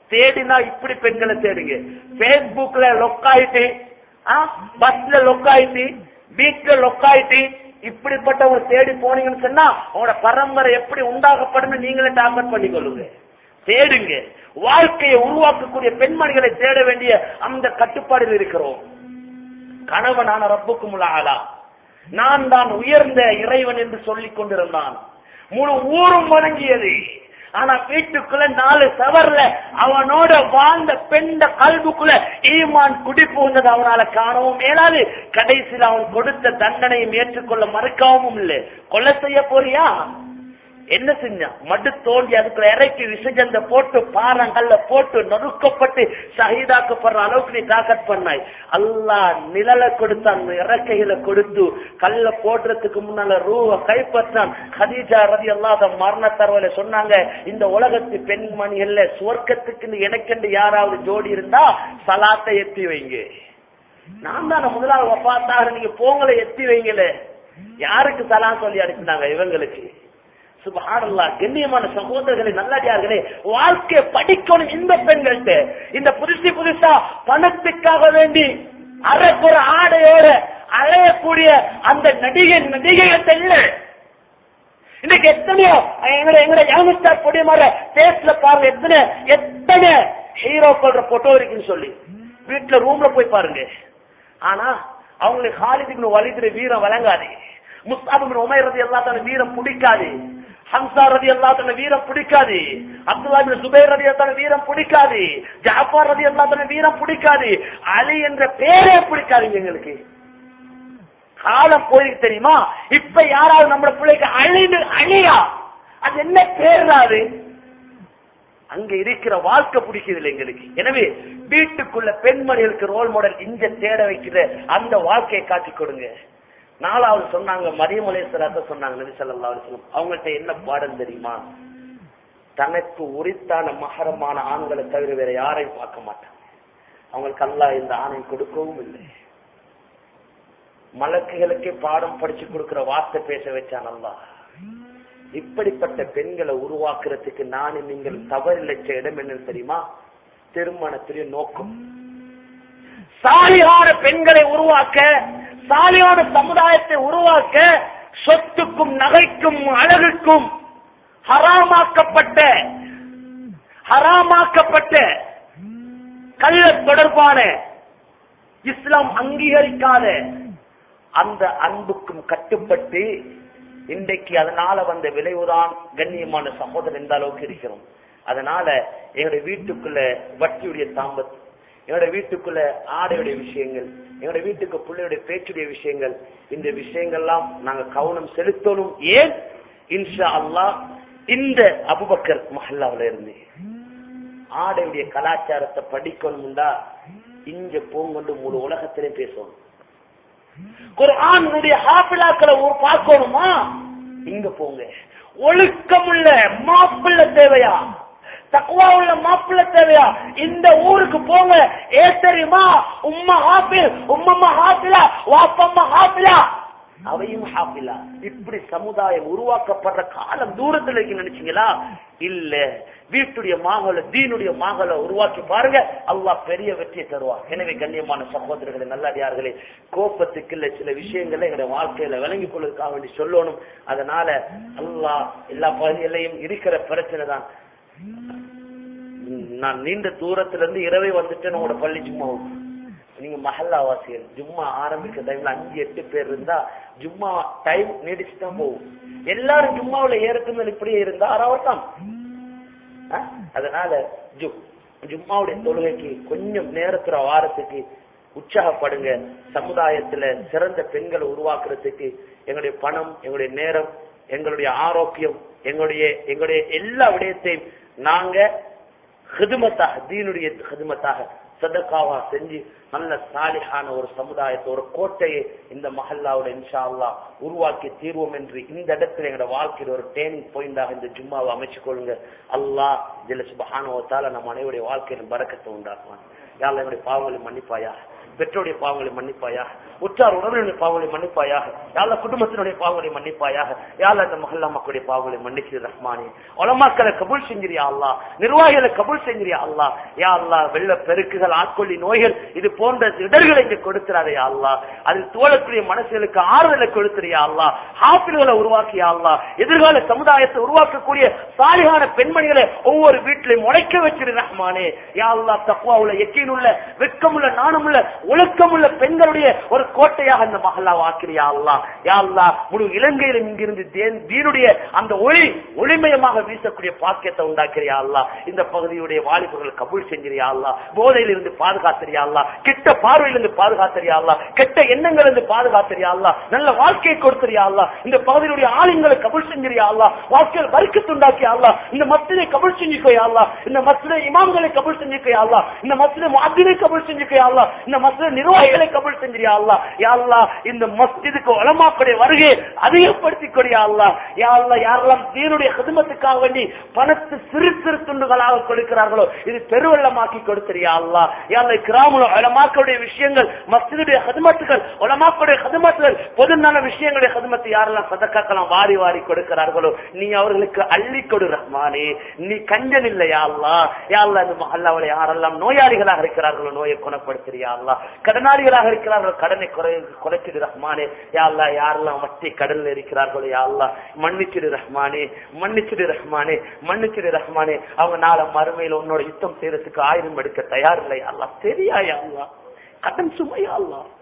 Speaker 1: தேடினா இப்படி பெண்களை தேடுங்க பேஸ்புக்ல லொக் ஆயிட்டு பஸ்ல லொக் ஆயிட்டு வீட்டுல லொக் ஆயிட்டு இப்படிப்பட்டவங்க தேடி போனீங்கன்னு சொன்னா உங்களோட பரம்பரை எப்படி உண்டாகப்படும் நீங்களே டார்கெட் பண்ணிக்கொள்ளுங்க தேடுங்க வாழ்க்கையை உருவாக்கக்கூடிய பெண்மணிகளை தேட வேண்டிய அந்த கட்டுப்பாடில் இருக்கிறோம் கணவனான ரப்புக்கும் ஆளா நான் தான் உயர்ந்த இறைவன் என்று சொல்லிக் கொண்டிருந்தான் முழு ஊரும் வணங்கியது ஆனா வீட்டுக்குள்ள நாலு சவர்ல அவனோட வாழ்ந்த பெண்ட கல்புக்குள்ள ஈமான் குடி புகுந்தது அவனால காணவும் மேலாது கடைசியில் அவன் கொடுத்த தண்டனையும் ஏற்றுக்கொள்ள மறுக்கவும் இல்லை கொலை செய்ய போறியா என்ன செஞ்சான் மடு தோண்டி அதுக்குள்ள இறக்கி விசஜந்த போட்டு பாறங்கல்ல போட்டு நொறுக்கப்பட்டு ஷஹீதாக்கப்படுற அளவுக்கு நீ தாக்கத் பண்ணாய் அல்லாஹ் நிழலை கொடுத்தான் இறக்கைகளை கொடுத்து கல்ல போடுறதுக்கு முன்னால ரூவ கைப்பற்றான் ஹதீஜா ரதி அல்லாத மரண தரவல சொன்னாங்க இந்த உலகத்து பெண்மணிகள்ல சுவர்க்கத்துக்கு எனக்கென்று யாராவது ஜோடி இருந்தா சலாத்தை எத்தி வைங்க நான் தானே முதலாவது வப்பாத்தாக நீங்க போங்களை எத்தி வைங்களே யாருக்கு சலாம் சொல்லி அனுப்பினாங்க இவங்களுக்கு சுபஹானல்லா கண்ணியமான சகோதரர்களே நல்லடியார்களே வாழ்க்கையை படிக்கணும் இந்த பெண்கள்ட்ட இந்த புதுசு புதுசா பணத்துக்காக வேண்டி அரைக்குற ஆடையோட அழையக்கூடிய அந்த நடிகை நடிகைகள் இல்ல இன்னைக்கு எத்தனையோ எங்கட எங்கட யங்ஸ்டர் பொடி மாதிரி பேஸ்ல பாருங்க எத்தனை எத்தனை ஹீரோக்கள் போட்டோ இருக்குன்னு சொல்லி வீட்டுல ரூம்ல போய் பாருங்க ஆனா அவங்களுக்கு ஹாலிதுக்கு வலிதுல வீரம் வழங்காது முஸ்தாபின் உமைர் ரதி எல்லாத்தான வீரம் பிடிக்காது ஹம்சா ரதி எல்லாத்தான வீரம் பிடிக்காது அப்துல்லா பின் சுபைர் ரதி எல்லாத்தான வீரம் பிடிக்காது ஜாஃபார் ரதி எல்லாத்தான வீரம் பிடிக்காது அலி என்ற பேரே பிடிக்காதுங்க எங்களுக்கு காலம் போயிருக்கு தெரியுமா இப்ப யாராவது நம்ம பிள்ளைக்கு அழிந்து அழியா அது என்ன பேர் அது அங்க இருக்கிற வாழ்க்கை பிடிக்குது இல்லை எங்களுக்கு எனவே வீட்டுக்குள்ள பெண்மணிகளுக்கு ரோல் மாடல் இங்க தேட வைக்கிற அந்த வாழ்க்கையை காட்டி கொடுங்க நாலாவது சொன்னாங்க மரியமலேஸ்வரத்தை சொன்னாங்க நபி ஸல்லல்லாஹு அலைஹி வஸல்லம் அவங்கள்ட்ட என்ன பாடம் தெரியுமா தனக்கு உரித்தான மகரமான ஆண்களை தவிர வேற யாரையும் பார்க்க மாட்டாங்க அவங்களுக்கு அல்லாஹ் இந்த ஆணை கொடுக்கவும் இல்லை மலக்குகளுக்கே பாடம் படிச்சு கொடுக்கிற வார்த்தை பேச வச்சான் அல்லாஹ் இப்படிப்பட்ட பெண்களை உருவாக்குறதுக்கு நானும் நீங்கள் தவறிழைச்ச இடம் என்னன்னு தெரியுமா திருமணத்திலே நோக்கம் சாலியான பெண்களை உருவாக்க சாலியான சமுதாயத்தை உருவாக்க சொத்துக்கும் நகைக்கும் அழகுக்கும் ஹராமாக்கப்பட்ட ஹராமாக்கப்பட்ட கள்ள தொடர்பான இஸ்லாம் அங்கீகரிக்காத அந்த அன்புக்கும் கட்டுப்பட்டு இன்றைக்கு அதனால வந்த விளைவுதான் கண்ணியமான சகோதரன் எந்த அளவுக்கு இருக்கிறோம் அதனால எங்களுடைய வீட்டுக்குள்ள வட்டியுடைய தாம்பத் எங்களுடைய வீட்டுக்குள்ள ஆடையுடைய விஷயங்கள் எங்களுடைய வீட்டுக்கு பிள்ளையுடைய பேச்சுடைய விஷயங்கள் இந்த விஷயங்கள்லாம் நாங்க கவனம் செலுத்தணும் ஏன் இன்ஷா அல்லாஹ் இந்த அபுபக்கர் மஹல்லாவில இருந்து ஆடையுடைய கலாச்சாரத்தை படிக்கணும்டா இங்க போங்கொண்டு முழு உலகத்திலே பேசணும் குர்ஆனுடைய ஹாஃபிலாக்களை ஊர் பார்க்கணுமா இங்க போங்க ஒழுக்கமுள்ள மாப்பிள்ள தேவையா தக்குவா உள்ள மாப்பிள்ள தேவையா இந்த ஊருக்கு போங்க ஏ தெரியுமா உம்மா ஹாஃபில் உம்மம்மா ஹாஃபிலா வாப்பம்மா ஹாஃபிலா அவையும் ஹாஃபிலா இப்படி சமுதாயம் உருவாக்கப்படுற காலம் தூரத்துல இருக்கு நினைச்சீங்களா இல்ல வீட்டுடைய மாகல தீனுடைய மாகல உருவாக்கி பாருங்க அல்லாஹ் பெரிய வெற்றியை தருவார் எனவே கண்ணியமான சகோதரர்களே நல்லடியார்களே கோபத்துக்கு இல்ல சில விஷயங்களை எங்களுடைய வாழ்க்கையில விளங்கிக் கொள்வதற்காக வேண்டி சொல்லணும் அதனால அல்லாஹ் எல்லா பகுதியிலையும் இருக்கிற பிரச்சனை தான் நான் நீண்ட தூரத்துல இருந்து இரவே வந்துட்டேன் உங்களோட பள்ளி சும்மா நீங்க மஹல்லா வாசிகள் ஜும்மா ஆரம்பிக்கிற டைம்ல அஞ்சு எட்டு பேர் இருந்தா ஜும்மா டைம் நீடிச்சு தான் போகும் எல்லாரும் ஜும்மாவுல ஏறக்குன்னு இப்படியே இருந்தா அறவட்டம் அதனால ஜு ஜும்மாவுடைய தொழுகைக்கு கொஞ்சம் நேரத்துல வாரத்துக்கு உற்சாகப்படுங்க சமுதாயத்துல சிறந்த பெண்களை உருவாக்குறதுக்கு எங்களுடைய பணம் எங்களுடைய நேரம் எங்களுடைய ஆரோக்கியம் எங்களுடைய எங்களுடைய எல்லா விடயத்தையும் நாங்க ஹிதுமத்தாக தீனுடைய ஹிதுமத்தாக சதக்காவா செஞ்சு நல்ல சாலிஹான ஒரு சமுதாயத்தை ஒரு கோட்டையை இந்த மஹல்லாவோட இன்ஷா அல்லா உருவாக்கி தீர்வோம் என்று இந்த இடத்துல எங்களோட வாழ்க்கையில் ஒரு டேர்னிங் பாயிண்டாக இந்த ஜும்மாவை அமைச்சு கொள்ளுங்க அல்லாஹ் இதுல சுபஹானுவத்தால நம்ம அனைவருடைய வாழ்க்கையில பறக்கத்தை உண்டாக்குவான் யாரும் எங்களுடைய பாவங்களை மன்னிப்பாயா பெற்றோருடைய பாவங்களை மன்னிப்பாயாக உற்றார் உறவினுடைய பாவங்களை மன்னிப்பாயாக யாழ்ல குடும்பத்தினுடைய பாவங்களை மன்னிப்பாயாக யாழ்ல இந்த மஹல்லா மக்களுடைய பாவங்களை மன்னிச்சு ரஹ்மானே உலமாக்களை கபூல் செஞ்சிரியா அல்லா நிர்வாகிகளை கபூல் செஞ்சிரியா அல்லா யா அல்லா வெள்ள பெருக்குகள் ஆட்கொள்ளி நோய்கள் இது போன்ற இடர்களை இங்க கொடுக்கிறாரே யா அல்லா அதில் தோழக்கூடிய மனசுகளுக்கு ஆறுதலை கொடுக்கிறியா அல்லா ஹாப்பில்களை உருவாக்கியா அல்லா எதிர்கால சமுதாயத்தை உருவாக்கக்கூடிய சாலிகான பெண்மணிகளை ஒவ்வொரு வீட்டிலையும் முளைக்க வச்சிரு ரஹ்மானே யா அல்லா தக்குவாவுள்ள எக்கீனுள்ள வெக்கமுள்ள நாணமுள்ள ஒழுக்கமுள்ள பெண்களுடைய ஒரு கோட்டையாக இந்த மகளா வாக்கிறியா அல்லா யா அல்லா முழு இலங்கையிலும் இங்கிருந்து தே- தீனுடைய அந்த ஒளி ஒளிமயமாக வீசக்கூடிய பாக்கியத்தை உண்டாக்கிறியா அல்லா இந்த பகுதியுடைய வாலிபர்கள் கபூல் செஞ்சிரியா அல்லா போதையில இருந்து பாதுகாத்திரியா அல்லா கெட்ட பார்வையிலிருந்து பாதுகாத்திரியா அல்லா கெட்ட எண்ணங்கள் இருந்து பாதுகாத்திரியா அல்லா நல்ல வாழ்க்கையை கொடுத்திரியா அல்லா இந்த பகுதியினுடைய ஆளுங்களை கபூல் செஞ்சிரியா அல்லா வாழ்க்கையில் வறுக்கத்துண்டாக்கியா அல்லா இந்த மத்தியை கபூல் செஞ்சுக்கோயா அல்லா இந்த மத்திய இமாம்களை கபூல் செஞ்சுக்கோயா அல்லா இந்த மத்திய மாதிரை கபூல் செஞ்சுக்கோயா அல்லா இந்த மத்திய நிர்வாகிகளை கபூல் செஞ்சிரியா அல்லா யா அல்லா இந்த மஸ்ஜிதுக்கு உலமாக்குடைய வருகை அதிகப்படுத்திக் கொடியா அல்லா யா அல்லா யாரெல்லாம் தீனுடைய ஹிதமத்துக்காக வேண்டி பணத்து சிறு சிறு துண்டுகளாக கொடுக்கிறார்களோ இது பெருவெள்ளமாக்கி கொடுத்திரியா அல்லா யா அல்லா கிராம உலமாக்களுடைய விஷயங்கள் மஸ்ஜிதுடைய ஹிதமத்துகள் உலமாக்களுடைய ஹிதமத்துகள் பொதுநல விஷயங்களுடைய ஹிதமத்து யாரெல்லாம் சதக்காக்கெல்லாம் வாரி வாரி கொடுக்கிறார்களோ நீ அவர்களுக்கு அள்ளி கொடு ரஹ்மானே நீ கஞ்சன் இல்லையா அல்லா யா அல்லா இந்த மஹல்லாவில் யாரெல்லாம் நோயாளிகளாக இருக்கிறார்களோ நோயை குணப்படுத்துறியா அல்லா கடனாளிகளாக இருக்கிறார்களோ கடனை குறை குறைச்சிடு ரஹ்மானே யா அல்லா யாரெல்லாம் வட்டி கடல்ல இருக்கிறார்களோ யா அல்லா மன்னிச்சிடு ரஹ்மானே மன்னிச்சிடு ரஹ்மானே மன்னிச்சிடு ரஹ்மானே அவங்க நாளை மறுமையில உன்னோட யுத்தம் செய்யறதுக்கு ஆயுதம் எடுக்க தயார் இல்லை அல்லா தெரியா யா அல்லா கடன் சுமையா அல்லா